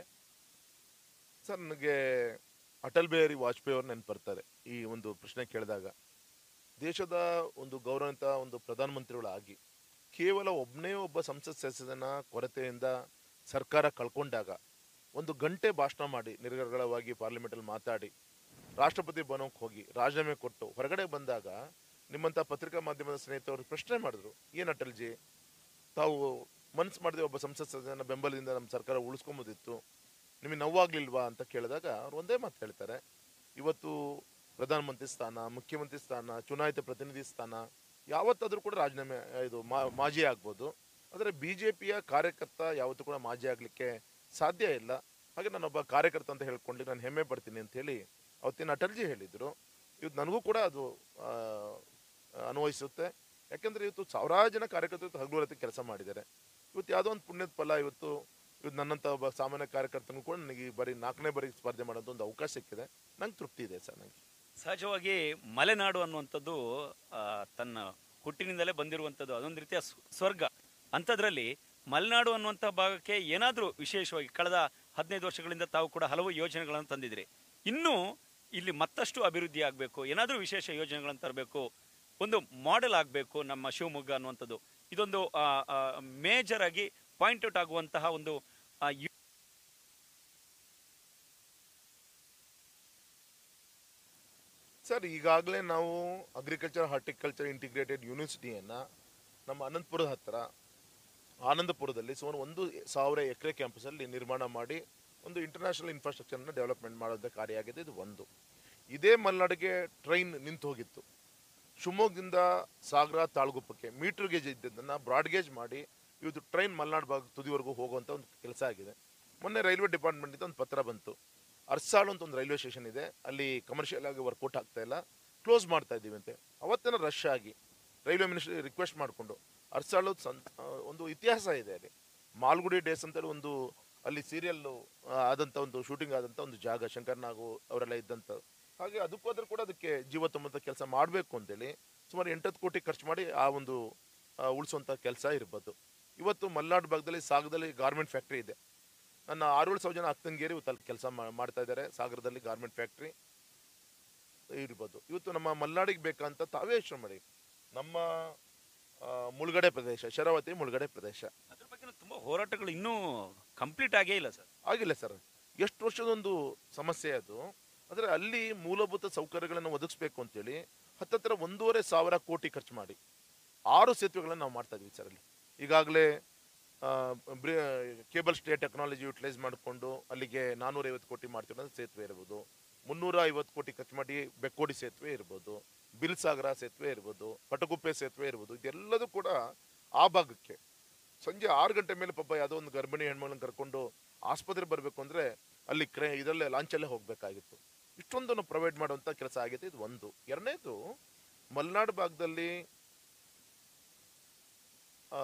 ಸರ್ ನನಗೆ ಅಟಲ್ ಬಿಹಾರಿ ವಾಜಪೇಯಿ ಅವ್ರು ನೆನಪು ಬರ್ತಾರೆ ಈ ಒಂದು ಪ್ರಶ್ನೆ ಕೇಳಿದಾಗ ದೇಶದ ಒಂದು ಗೌರವಿತ ಒಂದು ಪ್ರಧಾನಮಂತ್ರಿಗಳಾಗಿ ಕೇವಲ ಒಬ್ಬನೇ ಒಬ್ಬ ಸಂಸತ್ ಸದಸ್ಯನ ಕೊರತೆಯಿಂದ ಸರ್ಕಾರ ಕಳ್ಕೊಂಡಾಗ ಒಂದು ಗಂಟೆ ಭಾಷಣ ಮಾಡಿ ನಿರ್ಗಳವಾಗಿ ಪಾರ್ಲಿಮೆಂಟಲ್ಲಿ ಮಾತಾಡಿ ರಾಷ್ಟ್ರಪತಿ ಭವನಕ್ಕೆ ಹೋಗಿ ರಾಜೀನಾಮೆ ಕೊಟ್ಟು ಹೊರಗಡೆ ಬಂದಾಗ ನಿಮ್ಮಂಥ ಪತ್ರಿಕಾ ಮಾಧ್ಯಮದ ಸ್ನೇಹಿತರು ಪ್ರಶ್ನೆ ಮಾಡಿದ್ರು ಏನು ಅಟಲ್ಜಿ ತಾವು ಮನ್ಸು ಮಾಡಿದೆ ಒಬ್ಬ ಸಂಸತ್ ಸದಸ್ಯನ ಬೆಂಬಲದಿಂದ ನಮ್ಮ ಸರ್ಕಾರ ಉಳಿಸ್ಕೊಂಬೋದಿತ್ತು ನಿಮಗೆ ನೋವಾಗ್ಲಿಲ್ವಾ ಅಂತ ಕೇಳಿದಾಗ ಅವ್ರು ಒಂದೇ ಮಾತು ಹೇಳ್ತಾರೆ ಇವತ್ತು ಪ್ರಧಾನಮಂತ್ರಿ ಸ್ಥಾನ ಮುಖ್ಯಮಂತ್ರಿ ಸ್ಥಾನ ಚುನಾಯಿತ ಪ್ರತಿನಿಧಿ ಸ್ಥಾನ ಯಾವತ್ತಾದ್ರೂ ಕೂಡ ರಾಜೀನಾಮೆ ಇದು ಮಾ- ಮಾಜಿ ಆಗ್ಬೋದು ಆದರೆ ಬಿ ಜೆ ಪಿಯ ಕಾರ್ಯಕರ್ತ ಯಾವತ್ತೂ ಕೂಡ ಮಾಜಿ ಆಗಲಿಕ್ಕೆ ಸಾಧ್ಯ ಇಲ್ಲ ಹಾಗೆ ನಾನೊಬ್ಬ ಕಾರ್ಯಕರ್ತ ಅಂತ ಹೇಳ್ಕೊಂಡು ನಾನು ಹೆಮ್ಮೆ ಪಡ್ತೀನಿ ಅಂತ ಹೇಳಿ ಅವತ್ತಿನ ಅಟಲ್ಜಿ ಹೇಳಿದರು ಇವತ್ತು ನನಗೂ ಕೂಡ ಅದು ಆ, ಅನ್ವಯಿಸುತ್ತೆ ಯಾಕೆಂದ್ರೆ ಇವತ್ತು ಸಾವಿರಾರು ಜನ ಕಾರ್ಯಕರ್ತರು ಇವತ್ತು ಹಗಲು ರಾತ್ರಿ ಕೆಲಸ ಮಾಡಿದ್ದಾರೆ ಇವತ್ತು ಯಾವುದೋ ಒಂದು ಪುಣ್ಯದ ಫಲ ಇವತ್ತು ಇವತ್ತು ನನ್ನಂಥ ಒಬ್ಬ ಸಾಮಾನ್ಯ ಕಾರ್ಯಕರ್ತನಿಗೂ ಕೂಡ ನನಗೆ ಈ ಬಾರಿ ನಾಲ್ಕನೇ ಬಾರಿ ಸ್ಪರ್ಧೆ ಮಾಡೋದು ಒಂದು ಅವಕಾಶ ಸಿಕ್ಕಿದೆ ನಂಗೆ ತೃಪ್ತಿ ಇದೆ ಸರ್ ನನಗೆ ಸಹಜವಾಗಿ ಮಲೆನಾಡು ಅನ್ನುವಂಥದ್ದು ಆ, ತನ್ನ ಹುಟ್ಟಿನಿಂದಲೇ ಬಂದಿರುವಂಥದ್ದು ಅದೊಂದು ರೀತಿಯ ಸ್ವ- ಸ್ವರ್ಗ ಅಂಥದ್ರಲ್ಲಿ ಮಲೆನಾಡು ಅನ್ನುವಂಥ ಭಾಗಕ್ಕೆ ಏನಾದರೂ ವಿಶೇಷವಾಗಿ ಕಳೆದ ಹದಿನೈದು ವರ್ಷಗಳಿಂದ ತಾವು ಕೂಡ ಹಲವು ಯೋಜನೆಗಳನ್ನು ತಂದಿದ್ರಿ ಇನ್ನೂ ಇಲ್ಲಿ ಮತ್ತಷ್ಟು ಅಭಿವೃದ್ಧಿ ಆಗಬೇಕು ಏನಾದರೂ ವಿಶೇಷ ಯೋಜನೆಗಳನ್ನು ತರಬೇಕು ಒಂದು ಮಾಡೆಲ್ ಆಗಬೇಕು ನಮ್ಮ ಶಿವಮೊಗ್ಗ ಅನ್ನುವಂಥದ್ದು ಇದೊಂದು ಮೇಜರ್ ಆಗಿ ಪಾಯಿಂಟ್ ಔಟ್ ಆಗುವಂತಹ ಒಂದು ಆ, ಯು- ಸರ್ ಈಗಾಗಲೇ ನಾವು ಅಗ್ರಿಕಲ್ಚರ್ ಹಾರ್ಟಿಕಲ್ಚರ್ ಇಂಟಿಗ್ರೇಟೆಡ್ ಯೂನಿವರ್ಸಿಟಿಯನ್ನು ನಮ್ಮ ಅನಂತಪುರದ ಹತ್ತಿರ ಆನಂದಪುರದಲ್ಲಿ ಸುಮಾರು ಒಂದು ಸಾವಿರ ಎಕರೆ ಕ್ಯಾಂಪಸಲ್ಲಿ ನಿರ್ಮಾಣ ಮಾಡಿ ಒಂದು ಇಂಟರ್ನ್ಯಾಷನಲ್ ಇನ್ಫ್ರಾಸ್ಟ್ರಕ್ಚರ್ನ ಡೆವಲಪ್ಮೆಂಟ್ ಮಾಡೋದ ಕಾರ್ಯ ಆಗಿದೆ ಇದು ಒಂದು ಇದೇ ಮಲೆನಾಡಿಗೆ ಟ್ರೈನ್ ನಿಂತು ಹೋಗಿತ್ತು ಶಿವಮೊಗ್ಗದಿಂದ ಸಾಗರ ತಾಳ್ಗುಪ್ಪಕ್ಕೆ ಮೀಟರ್ ಗೇಜ್ ಇದ್ದದನ್ನು ಬ್ರಾಡ್ ಗೇಜ್ ಮಾಡಿ ಇವತ್ತು ಟ್ರೈನ್ ಮಲೆನಾಡು ಭಾಗ ತುದಿವರೆಗೂ ಹೋಗುವಂಥ ಒಂದು ಕೆಲಸ ಆಗಿದೆ ಮೊನ್ನೆ ರೈಲ್ವೆ ಡಿಪಾರ್ಟ್ಮೆಂಟಿಂದ ಒಂದು ಪತ್ರ ಬಂತು ಅರ್ಸಾಳು ಅಂತ ಒಂದು ರೈಲ್ವೆ ಸ್ಟೇಷನ್ ಇದೆ ಅಲ್ಲಿ ಕಮರ್ಷಿಯಲ್ ಆಗಿ ವರ್ಕೌಟ್ ಆಗ್ತಾ ಇಲ್ಲ ಕ್ಲೋಸ್ ಮಾಡ್ತಾ ಇದ್ದೀವಿ ಅಂತೆ ಅವತ್ತಿನ ರಶ್ ಆಗಿ ರೈಲ್ವೆ ಮಿನಿಸ್ಟ್ರಿ ರಿಕ್ವೆಸ್ಟ್ ಮಾಡಿಕೊಂಡು ಅರ್ಸಾಳು ಸಂ ಆ, ಒಂದು ಇತಿಹಾಸ ಇದೆ ಅಲ್ಲಿ ಮಾಲ್ಗುಡಿ ಡೇಸ್ ಅಂತೇಳಿ ಒಂದು ಅಲ್ಲಿ ಸೀರಿಯಲ್ ಆದಂಥ ಒಂದು ಶೂಟಿಂಗ್ ಆದಂಥ ಒಂದು ಜಾಗ ಶಂಕರ್ ನಾಗು ಅವರೆಲ್ಲ ಇದ್ದಂಥ ಹಾಗೆ ಅದಕ್ಕೋದ್ರೆ ಕೂಡ ಅದಕ್ಕೆ ಜೀವ ತುಂಬುವಂಥ ಕೆಲಸ ಮಾಡಬೇಕು ಅಂತೇಳಿ ಸುಮಾರು ಎಂಟತ್ತು ಕೋಟಿ ಖರ್ಚು ಮಾಡಿ ಆ ಒಂದು ಉಳಿಸುವಂಥ ಕೆಲಸ ಇರ್ಬೋದು ಇವತ್ತು ಮಲೆನಾಡು ಭಾಗದಲ್ಲಿ ಸಾಗರದಲ್ಲಿ ಗಾರ್ಮೆಂಟ್ ಫ್ಯಾಕ್ಟ್ರಿ ಇದೆ ನನ್ನ ಆರೋಳು ಸಾವಿರ ಜನ ಅಕ್ಕಂಗೇರಿ ಇವತ್ತು ಅಲ್ಲಿ ಕೆಲಸ ಮಾಡ್ತಾ ಇದ್ದಾರೆ ಸಾಗರದಲ್ಲಿ ಗಾರ್ಮೆಂಟ್ ಫ್ಯಾಕ್ಟ್ರಿ ಇರ್ಬೋದು ಇವತ್ತು ನಮ್ಮ ಮಲೆನಾಡಿಗೆ ಬೇಕಂತ ತಾವೇ ಯೋಚನೆ ಮಾಡಿ ನಮ್ಮ ಆ, ಮುಳುಗಡೆ ಪ್ರದೇಶ ಶರಾವತಿ ಮುಳುಗಡೆ ಪ್ರದೇಶ ಅದ್ರ ಬಗ್ಗೆ ತುಂಬಾ ಹೋರಾಟಗಳು ಇನ್ನೂ ಕಂಪ್ಲೀಟ್ ಆಗೇ ಇಲ್ಲ ಸರ್ ಆಗಿಲ್ಲ ಸರ್ ಎಷ್ಟು ವರ್ಷದೊಂದು ಸಮಸ್ಯೆ ಅದು ಆದರೆ ಅಲ್ಲಿ ಮೂಲಭೂತ ಸೌಕರ್ಯಗಳನ್ನು ಒದಗಿಸ್ಬೇಕು ಅಂತೇಳಿ ಹತ್ತತ್ರ ಒಂದೂವರೆ ಸಾವಿರ ಕೋಟಿ ಖರ್ಚು ಮಾಡಿ ಆರು ಸೇತುವೆಗಳನ್ನು ನಾವು ಮಾಡ್ತಾ ಇದ್ವಿ ಸರ್ ಅಲ್ಲಿ ಈಗಾಗಲೇ ಕೇಬಲ್ ಸ್ಟೇ ಟೆಕ್ನಾಲಜಿ ಯುಟಿಲೈಸ್ ಮಾಡಿಕೊಂಡು ಅಲ್ಲಿಗೆ ನಾನ್ನೂರೈವತ್ತು ಕೋಟಿ ಮಾಡ್ತಿರೋ ಸೇತುವೆ ಇರ್ಬೋದು ಮುನ್ನೂರ ಐವತ್ತು ಕೋಟಿ ಖರ್ಚು ಮಾಡಿ ಬೆಕ್ಕೋಡಿ ಸೇತುವೆ ಇರ್ಬೋದು ಬಿಲ್ಸಾಗರ ಸೇತುವೆ ಇರ್ಬೋದು ಪಟಗುಪ್ಪೆ ಸೇತುವೆ ಇರ್ಬೋದು ಇದೆಲ್ಲದೂ ಕೂಡ ಆ ಭಾಗಕ್ಕೆ ಸಂಜೆ ಆರು ಗಂಟೆ ಮೇಲೆ ಪಾಪ ಯಾವುದೋ ಒಂದು ಗರ್ಭಿಣಿ ಹೆಣ್ಮಗಳನ್ನ ಕರ್ಕೊಂಡು ಆಸ್ಪತ್ರೆ ಬರಬೇಕು ಅಂದರೆ ಅಲ್ಲಿ ಕ್ರೇ ಇದರಲ್ಲೇ ಲಾಂಚಲ್ಲೇ ಹೋಗಬೇಕಾಗಿತ್ತು ಇಷ್ಟೊಂದನ್ನು ಪ್ರೊವೈಡ್ ಮಾಡುವಂಥ ಕೆಲಸ ಆಗಿದೆ ಇದು ಒಂದು ಎರಡನೇದು ಮಲೆನಾಡು ಭಾಗದಲ್ಲಿ ಆ,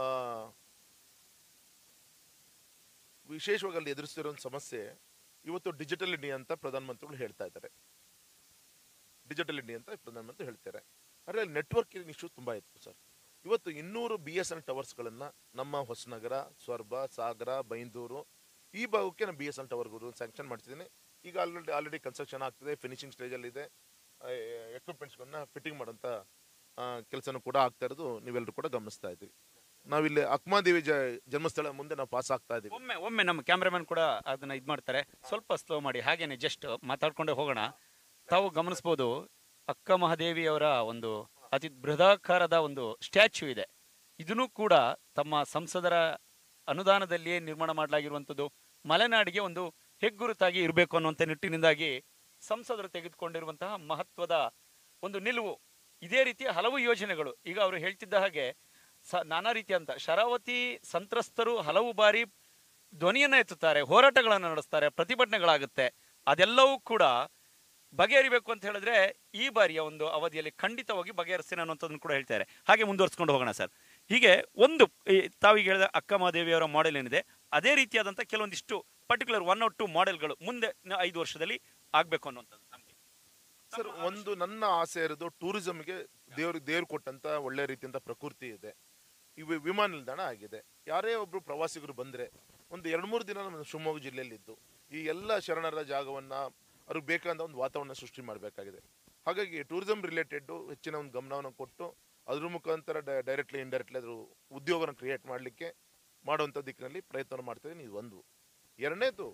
ವಿಶೇಷವಾಗಿ ಅಲ್ಲಿ ಎದುರಿಸ್ತಿರೋ ಒಂದು ಸಮಸ್ಯೆ ಇವತ್ತು ಡಿಜಿಟಲ್ ಇಂಡಿಯಾ ಅಂತ ಪ್ರಧಾನಮಂತ್ರಿಗಳು ಹೇಳ್ತಾ ಇದ್ದಾರೆ ಡಿಜಿಟಲ್ ಇಂಡಿಯಾ ಅಂತ ಪ್ರಧಾನಮಂತ್ರಿ ಹೇಳ್ತಾರೆ ಆದರೆ ಅಲ್ಲಿ ನೆಟ್ವರ್ಕಿಂಗ್ ಇಶ್ಯೂ ತುಂಬ ಇತ್ತು ಸರ್ ಇವತ್ತು ಇನ್ನೂರು ಬಿ ಎಸ್ ಎನ್ ಟವರ್ಸ್ಗಳನ್ನು ನಮ್ಮ ಹೊಸನಗರ ಸ್ವರ್ಬ ಸಾಗರ ಬೈಂದೂರು ಈ ಭಾಗಕ್ಕೆ ನಾನು ಬಿ ಎಸ್ ಎನ್ ಟವರ್ಗಳು ಸ್ಯಾಂಕ್ಷನ್ ಮಾಡ್ತಿದ್ದೀನಿ ಈಗ ಆಲ್ರೆಡಿ ಆಲ್ರೆಡಿ ಕನ್ಸ್ಟ್ರಕ್ಷನ್ ಆಗ್ತಿದೆ ಫಿನಿಶಿಂಗ್ ಸ್ಟೇಜಲ್ಲಿದೆ ಎಕ್ವಿಪ್ಮೆಂಟ್ಸ್ಗಳನ್ನ ಫಿಟ್ಟಿಂಗ್ ಮಾಡೋಂಥ ಕೆಲಸನೂ ಕೂಡ ಆಗ್ತಾ ಇರೋದು ನೀವೆಲ್ಲರೂ ಕೂಡ ಗಮನಿಸ್ತಾ ಇದ್ದೀವಿ ನಾವಿಲ್ಲಿ ಅಕ್ಮಾದೇವಿ ಜ ಜನ್ಮಸ್ಥಳ ಮುಂದೆ ನಾವು ಪಾಸ್ ಆಗ್ತಾ ಇದ್ದೀವಿ ಒಮ್ಮೆ ಒಮ್ಮೆ ನಮ್ಮ ಕ್ಯಾಮ್ರಾಮನ್ ಕೂಡ ಅದನ್ನ ಇದು ಮಾಡ್ತಾರೆ ಸ್ವಲ್ಪ ಸ್ಲೋ ಮಾಡಿ ಹಾಗೇನೆ ಜಸ್ಟ್ ಮಾತಾಡ್ಕೊಂಡೇ ಹೋಗೋಣ ತಾವು ಗಮನಿಸ್ಬೋದು ಅಕ್ಕ ಮಹಾದೇವಿ ಅವರ ಒಂದು ಅತಿ ಬೃಹದಾಕಾರದ ಒಂದು ಸ್ಟ್ಯಾಚ್ಯೂ ಇದೆ ಇದನ್ನು ಕೂಡ ತಮ್ಮ ಸಂಸದರ ಅನುದಾನದಲ್ಲಿಯೇ ನಿರ್ಮಾಣ ಮಾಡಲಾಗಿರುವಂಥದ್ದು ಮಲೆನಾಡಿಗೆ ಒಂದು ಹೆಗ್ಗುರುತಾಗಿ ಇರಬೇಕು ಅನ್ನುವಂಥ ನಿಟ್ಟಿನಿಂದಾಗಿ ಸಂಸದರು ತೆಗೆದುಕೊಂಡಿರುವಂತಹ ಮಹತ್ವದ ಒಂದು ನಿಲುವು ಇದೇ ರೀತಿಯ ಹಲವು ಯೋಜನೆಗಳು ಈಗ ಅವರು ಹೇಳ್ತಿದ್ದ ಹಾಗೆ ಸ ನಾನಾ ರೀತಿಯಂತ ಶರಾವತಿ ಸಂತ್ರಸ್ತರು ಹಲವು ಬಾರಿ ಧ್ವನಿಯನ್ನ ಎತ್ತುತ್ತಾರೆ ಹೋರಾಟಗಳನ್ನು ನಡೆಸ್ತಾರೆ ಪ್ರತಿಭಟನೆಗಳಾಗುತ್ತೆ ಅದೆಲ್ಲವೂ ಕೂಡ ಬಗೆಹರಿಬೇಕು ಅಂತ ಹೇಳಿದ್ರೆ ಈ ಬಾರಿಯ ಒಂದು ಅವಧಿಯಲ್ಲಿ ಖಂಡಿತವಾಗಿ ಬಗೆಹರಿಸ್ತೀನಿ ಅನ್ನೋಂಥದ್ದನ್ನು ಕೂಡ ಹೇಳ್ತಾರೆ ಹಾಗೆ ಮುಂದುವರ್ಸ್ಕೊಂಡು ಹೋಗೋಣ ಸರ್ ಹೀಗೆ ಒಂದು ಈ ತಾವೀಗ ಹೇಳಿದ ಅಕ್ಕ ಮಹಾದೇವಿಯವರ ಮಾಡೆಲ್ ಏನಿದೆ ಅದೇ ರೀತಿಯಾದಂಥ ಕೆಲವೊಂದಿಷ್ಟು ಪರ್ಟಿಕ್ಯುಲರ್ ಒನ್ ಔಟ್ ಟು ಮಾಡೆಲ್ಗಳು ಮುಂದೆ ನ- ಐದು ವರ್ಷದಲ್ಲಿ ಆಗಬೇಕು ಅನ್ನುವಂಥದ್ದು ನಮಗೆ ಸರ್ ಒಂದು ನನ್ನ ಆಸೆ ಇರೋದು ಟೂರಿಸಂಗೆ ದೇವ್ರ ದೇವ್ರು ಕೊಟ್ಟಂತ ಒಳ್ಳೆ ರೀತಿಯಿಂದ ಪ್ರಕೃತಿ ಇದೆ ಇವು ವಿಮಾನ ನಿಲ್ದಾಣ ಆಗಿದೆ ಯಾರೇ ಒಬ್ರು ಪ್ರವಾಸಿಗರು ಬಂದ್ರೆ ಒಂದು ಎರಡು ಮೂರು ದಿನ ನಮ್ಮ ಶಿವಮೊಗ್ಗ ಜಿಲ್ಲೆಯಲ್ಲಿ ಇದ್ದು ಈ ಎಲ್ಲ ಶರಣರ ಜಾಗವನ್ನ ಅವ್ರಿಗೆ ಬೇಕಾದ ಒಂದು ವಾತಾವರಣ ಸೃಷ್ಟಿ ಮಾಡಬೇಕಾಗಿದೆ ಹಾಗಾಗಿ ಟೂರಿಸಂ ರಿಲೇಟೆಡ್ ಹೆಚ್ಚಿನ ಒಂದು ಗಮನವನ್ನು ಕೊಟ್ಟು ಅದ್ರ ಮುಖಾಂತರ ಡೈರೆಕ್ಟ್ಲಿ ಇಂಡೈರೆಕ್ಟ್ಲಿ ಅದ್ರ ಉದ್ಯೋಗನ ಕ್ರಿಯೇಟ್ ಮಾಡಲಿಕ್ಕೆ ಮಾಡುವಂಥ ದಿಕ್ಕಿನಲ್ಲಿ ಪ್ರಯತ್ನ ಮಾಡ್ತಿದ್ದೀನಿ ಇದು ಒಂದು ಎರಡನೇದು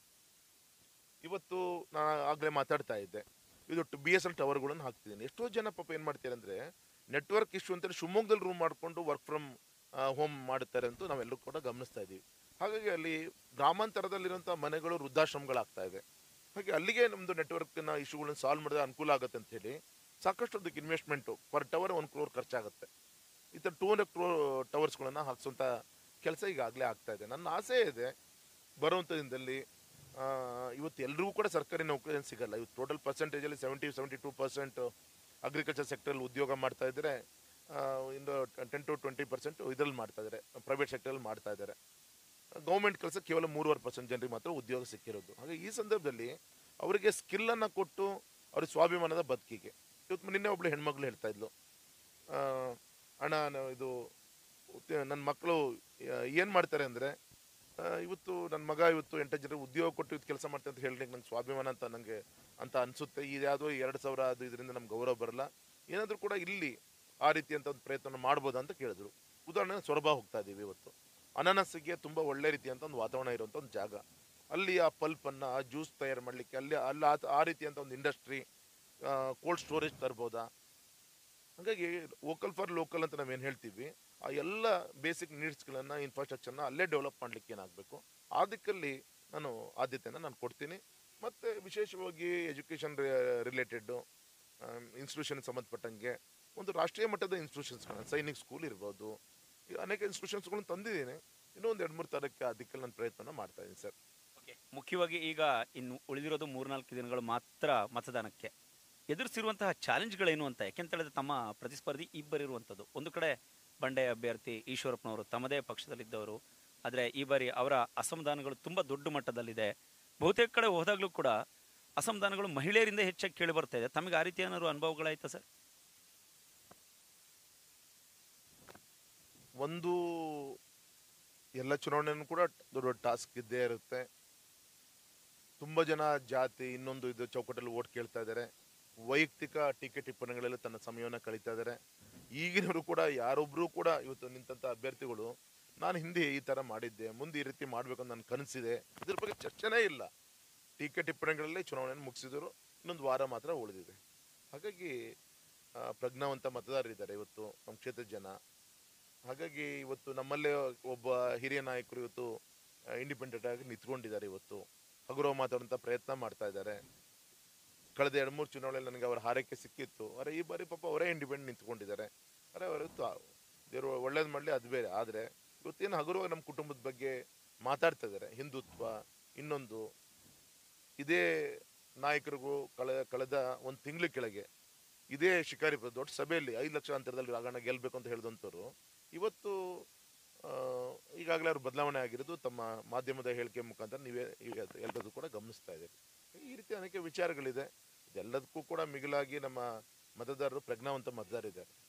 ಇವತ್ತು ನಾನು ಆಗಲೇ ಮಾತಾಡ್ತಾ ಇದ್ದೆ ಇದು ಬಿ ಎಸ್ ಎಲ್ ಟವರ್ಗಳನ್ನು ಹಾಕ್ತಿದ್ದೀನಿ ಎಷ್ಟೋ ಜನ ಪಾಪ ಏನು ಮಾಡ್ತಾರೆ ಅಂದರೆ ನೆಟ್ವರ್ಕ್ ಇಶ್ಯೂ ಅಂತೇಳಿ ಶಿವಮೊಗ್ಗದಲ್ಲಿ ರೂಮ್ ಮಾಡಿಕೊಂಡು ವರ್ಕ್ ಫ್ರಮ್ ಹೋಮ್ ಮಾಡುತ್ತಾರೆ ಅಂತ ನಾವೆಲ್ಲರೂ ಕೂಡ ಗಮನಿಸ್ತಾ ಇದ್ದೀವಿ ಹಾಗಾಗಿ ಅಲ್ಲಿ ಗ್ರಾಮಾಂತರದಲ್ಲಿರುವಂಥ ಮನೆಗಳು ವೃದ್ಧಾಶ್ರಮಗಳಾಗ್ತಾ ಇದೆ ಹಾಗೆ ಅಲ್ಲಿಗೆ ನಮ್ಮದು ನೆಟ್ವರ್ಕ್ನ ಇಶ್ಯೂಗಳನ್ನ ಸಾಲ್ವ್ ಮಾಡಿದ್ರೆ ಅನುಕೂಲ ಆಗುತ್ತೆ ಅಂತ ಹೇಳಿ ಸಾಕಷ್ಟು ಅದಕ್ಕೆ ಇನ್ವೆಸ್ಟ್ಮೆಂಟು ಪರ್ ಟವರ್ ಒಂದು ಕ್ರೋರ್ ಖರ್ಚಾಗುತ್ತೆ ಈ ಥರ ಟೂ ಹಂಡ್ರೆಡ್ ಕ್ರೋ ಟವರ್ಸ್ಗಳನ್ನು ಹಾಕ್ಸುವಂಥ ಕೆಲಸ ಈಗಾಗಲೇ ಆಗ್ತಾ ಇದೆ ನನ್ನ ಆಸೆ ಇದೆ ಬರುವಂಥ ದಿನದಲ್ಲಿ ಆ, ಇವತ್ತು ಎಲ್ರಿಗೂ ಕೂಡ ಸರ್ಕಾರಿ ನೌಕರಿ ಏನ್ ಸಿಗಲ್ಲ ಇವತ್ತು ಟೋಟಲ್ ಪರ್ಸೆಂಟೇಜಲ್ಲಿ seventy seventy two percent agriculture ಸೆಕ್ಟರಲ್ಲಿ ಉದ್ಯೋಗ ಮಾಡ್ತಾ ಇದ್ದಾರೆ ಆ, ಇನ್ನು ಟೆನ್ ಟು ಟ್ವೆಂಟಿ ಪರ್ಸೆಂಟ್ ಇದ್ರಲ್ಲಿ ಮಾಡ್ತಾ ಇದ್ದಾರೆ ಪ್ರೈವೇಟ್ ಸೆಕ್ಟರಲ್ಲಿ ಮಾಡ್ತಾ ಇದ್ದಾರೆ ಗೌರ್ಮೆಂಟ್ ಕೆಲಸ ಕೇವಲ ಮೂರುವರೆ ಪರ್ಸೆಂಟ್ ಜನರಿಗೆ ಮಾತ್ರ ಉದ್ಯೋಗ ಸಿಕ್ಕಿರೋದು ಹಾಗೆ ಈ ಸಂದರ್ಭದಲ್ಲಿ ಅವರಿಗೆ ಸ್ಕಿಲ್ಲನ್ನು ಕೊಟ್ಟು ಅವ್ರಿಗೆ ಸ್ವಾಭಿಮಾನದ ಬದುಕಿಗೆ ಇವತ್ತು ನಿನ್ನೆ ಒಬ್ಳು ಹೆಣ್ಮಕ್ಳು ಹೇಳ್ತಾ ಇದ್ಲು ಆ, ಅಣ್ಣ ನಾವು ಇದು ನನ್ನ ಮಕ್ಕಳು ಏನು ಮಾಡ್ತಾರೆ ಅಂದರೆ ಇವತ್ತು ನನ್ನ ಮಗ ಇವತ್ತು ಎಂಟು ಜನ ಉದ್ಯೋಗ ಕೊಟ್ಟು ಇವತ್ತು ಕೆಲಸ ಮಾಡ್ತಾರೆ ಅಂತ ಹೇಳಲಿಕ್ಕೆ ನಂಗೆ ಸ್ವಾಭಿಮಾನ ಅಂತ ನನಗೆ ಅಂತ ಅನಿಸುತ್ತೆ ಇದ್ಯಾವುದೋ ಎರಡು ಸಾವಿರ ಅದು ಇದರಿಂದ ನಮ್ಗೆ ಗೌರವ ಬರಲ್ಲ ಏನಾದರೂ ಕೂಡ ಇಲ್ಲಿ ಆ ರೀತಿಯಂಥ ಒಂದು ಪ್ರಯತ್ನ ಮಾಡ್ಬೋದಾ ಅಂತ ಕೇಳಿದ್ರು ಉದಾಹರಣೆ ಸೊರಬ ಹೋಗ್ತಾ ಇದ್ದೀವಿ ಇವತ್ತು ಅನಾನಸ್ಸಿಗೆ ತುಂಬ ಒಳ್ಳೆ ರೀತಿಯಂಥ ಒಂದು ವಾತಾವರಣ ಇರುವಂಥ ಒಂದು ಜಾಗ ಅಲ್ಲಿ ಆ ಪಲ್ಪನ್ನು ಆ ಜ್ಯೂಸ್ ತಯಾರು ಮಾಡಲಿಕ್ಕೆ ಅಲ್ಲಿ ಅಲ್ಲಿ ಆ- ಆ ರೀತಿಯಂಥ ಒಂದು ಇಂಡಸ್ಟ್ರಿ ಕೋಲ್ಡ್ ಸ್ಟೋರೇಜ್ ತರ್ಬೋದಾ ಹಾಗಾಗಿ ವೋಕಲ್ ಫಾರ್ ಲೋಕಲ್ ಅಂತ ನಾವೇನು ಹೇಳ್ತೀವಿ ಆ ಎಲ್ಲ ಬೇಸಿಕ್ ನೀಡ್ಸ್ಗಳನ್ನ ಇನ್ಫ್ರಾಸ್ಟ್ರಕ್ಚರ್ನ ಅಲ್ಲೇ ಡೆವಲಪ್ ಮಾಡ್ಲಿಕ್ಕೆ ಏನಾಗಬೇಕು ಆ ದಿಕ್ಕಲ್ಲಿ ನಾನು ಆದ್ಯತೆಯನ್ನು ನಾನು ಕೊಡ್ತೀನಿ ಮತ್ತು ವಿಶೇಷವಾಗಿ ಎಜುಕೇಷನ್ ರಿಲೇಟೆಡ್ ಇನ್ಸ್ಟಿಟ್ಯೂಷನ್ ಸಂಬಂಧಪಟ್ಟಂಗೆ ಒಂದು ರಾಷ್ಟ್ರೀಯ ಮಟ್ಟದ ಇನ್ಸ್ಟಿಟ್ಯೂಷನ್ಸ್ಗಳನ್ನ ಸೈನಿಕ್ ಸ್ಕೂಲ್ ಇರ್ಬೋದು ಈ ಅನೇಕ ಇನ್ಸ್ಟಿಟ್ಯೂಷನ್ಸ್ಗಳನ್ನ ತಂದಿದ್ದೀನಿ ಇನ್ನೂ ಒಂದು ಎರಡು ಮೂರು ತರಕ್ಕೆ ಆ ದಿಕ್ಕಲ್ಲಿ ನಾನು ಪ್ರಯತ್ನ ಮಾಡ್ತಾ ಇದ್ದೀನಿ ಸರ್ ಮುಖ್ಯವಾಗಿ ಈಗ ಇನ್ನು ಉಳಿದಿರೋದು ಮೂರ್ನಾಲ್ಕು ದಿನಗಳು ಮಾತ್ರ ಮತದಾನಕ್ಕೆ ಎದುರಿಸಿರುವಂತಹ ಚಾಲೆಂಜ್ಗಳೇನು ಅಂತ ಯಾಕೆಂತ ಹೇಳಿದ್ರೆ ತಮ್ಮ ಪ್ರತಿಸ್ಪರ್ಧಿ ಇಬ್ಬರಿರುವಂಥದ್ದು ಒಂದು ಕಡೆ ಬಂಡೆಯ ಅಭ್ಯರ್ಥಿ ಈಶ್ವರಪ್ಪನವರು ತಮ್ಮದೇ ಪಕ್ಷದಲ್ಲಿದ್ದವರು ಆದರೆ ಈ ಬಾರಿ ಅವರ ಅಸಮಾಧಾನಗಳು ತುಂಬ ದೊಡ್ಡ ಮಟ್ಟದಲ್ಲಿದೆ ಬಹುತೇಕ ಕಡೆ ಹೋದಾಗಲೂ ಕೂಡ ಅಸಮಾಧಾನಗಳು ಮಹಿಳೆಯರಿಂದ ಹೆಚ್ಚಾಗಿ ಕೇಳಿ ಬರ್ತಾ ಇದೆ ತಮಗೆ ಆ ರೀತಿ ಏನಾದ್ರು ಅನುಭವಗಳಾಯ್ತಾ ಸರ್ ಒಂದು ಎಲ್ಲ ಚುನಾವಣೆನೂ ಕೂಡ ದೊಡ್ಡ ಟಾಸ್ಕ್ ಇದ್ದೇ ಇರುತ್ತೆ ತುಂಬ ಜನ ಜಾತಿ ಇನ್ನೊಂದು ಇದು ಚೌಕಟ್ಟಲ್ಲಿ ಓಟ್ ಕೇಳ್ತಾ ಇದ್ದಾರೆ ವೈಯಕ್ತಿಕ ಟೀಕೆ ಟಿಪ್ಪಣಿಗಳಲ್ಲಿ ತನ್ನ ಸಮಯವನ್ನು ಕಳೀತಾ ಇದ್ದಾರೆ ಈಗಿನವರು ಕೂಡ ಯಾರೊಬ್ಬರು ಕೂಡ ಇವತ್ತು ನಿಂತಹ ಅಭ್ಯರ್ಥಿಗಳು ನಾನು ಹಿಂದೆ ಈ ಥರ ಮಾಡಿದ್ದೆ ಮುಂದೆ ಈ ರೀತಿ ಮಾಡಬೇಕು ಅಂತ ನನ್ನ ಕನಸಿದೆ ಇದ್ರ ಬಗ್ಗೆ ಚರ್ಚೆನೇ ಇಲ್ಲ ಟೀಕೆ ಟಿಪ್ಪಣಿಗಳಲ್ಲಿ ಚುನಾವಣೆಯನ್ನು ಮುಗಿಸಿದರು ಇನ್ನೊಂದು ವಾರ ಮಾತ್ರ ಉಳಿದಿದೆ ಹಾಗಾಗಿ ಆ, ಪ್ರಜ್ಞಾವಂತ ಮತದಾರರಿದ್ದಾರೆ ಇವತ್ತು ನಮ್ಮ ಕ್ಷೇತ್ರದ ಜನ ಹಾಗಾಗಿ ಇವತ್ತು ನಮ್ಮಲ್ಲೇ ಒಬ್ಬ ಹಿರಿಯ ನಾಯಕರು ಇವತ್ತು ಇಂಡಿಪೆಂಡೆಂಟ್ ಆಗಿ ನಿಂತ್ಕೊಂಡಿದ್ದಾರೆ ಇವತ್ತು ಹಗುರವ ಮಾತಾಡುವಂಥ ಪ್ರಯತ್ನ ಮಾಡ್ತಾ ಇದ್ದಾರೆ ಕಳೆದ ಎರಡು ಮೂರು ಚುನಾವಣೆಯಲ್ಲಿ ನನಗೆ ಅವರ ಹಾರೈಕೆ ಸಿಕ್ಕಿತ್ತು ಅರೆ ಈ ಬಾರಿ ಪಾಪ ಅವರೇ ಇಂಡಿಪೆಂಡೆಂಟ್ ನಿಂತ್ಕೊಂಡಿದ್ದಾರೆ ಅರೆ ಅವತ್ತು ದೇವರು ಒಳ್ಳೇದು ಮಾಡಲಿ ಅದು ಬೇರೆ ಆದರೆ ಇವತ್ತೇನು ಹಗುರವಾಗಿ ನಮ್ಮ ಕುಟುಂಬದ ಬಗ್ಗೆ ಮಾತಾಡ್ತಾ ಇದ್ದಾರೆ ಹಿಂದುತ್ವ ಇನ್ನೊಂದು ಇದೇ ನಾಯಕರಿಗೂ ಕಳೆ ಕಳೆದ ಒಂದು ತಿಂಗಳ ಕೆಳಗೆ ಇದೇ ಶಿಕಾರಿಪುರ ದೊಡ್ಡ ಸಭೆಯಲ್ಲಿ ಐದು ಲಕ್ಷ ಅಂತರದಲ್ಲಿ ರಾಗಣ್ಣ ಗೆಲ್ಬೇಕು ಅಂತ ಹೇಳಿದಂಥವ್ರು ಇವತ್ತು ಆ, ಈಗಾಗಲೇ ಅವ್ರು ಬದಲಾವಣೆ ಆಗಿರೋದು ತಮ್ಮ ಮಾಧ್ಯಮದ ಹೇಳಿಕೆ ಮುಖಾಂತರ ನೀವೇ ಈಗ ಎಲ್ಲದೂ ಕೂಡ ಗಮನಿಸ್ತಾ ಇದ್ದೀರಿ ಈ ರೀತಿ ಅನೇಕ ವಿಚಾರಗಳಿದೆ ಇದೆಲ್ಲದಕ್ಕೂ ಕೂಡ ಮಿಗಿಲಾಗಿ ನಮ್ಮ ಮತದಾರರು ಪ್ರಜ್ಞಾವಂತ ಮತದಾರರಿದ್ದಾರೆ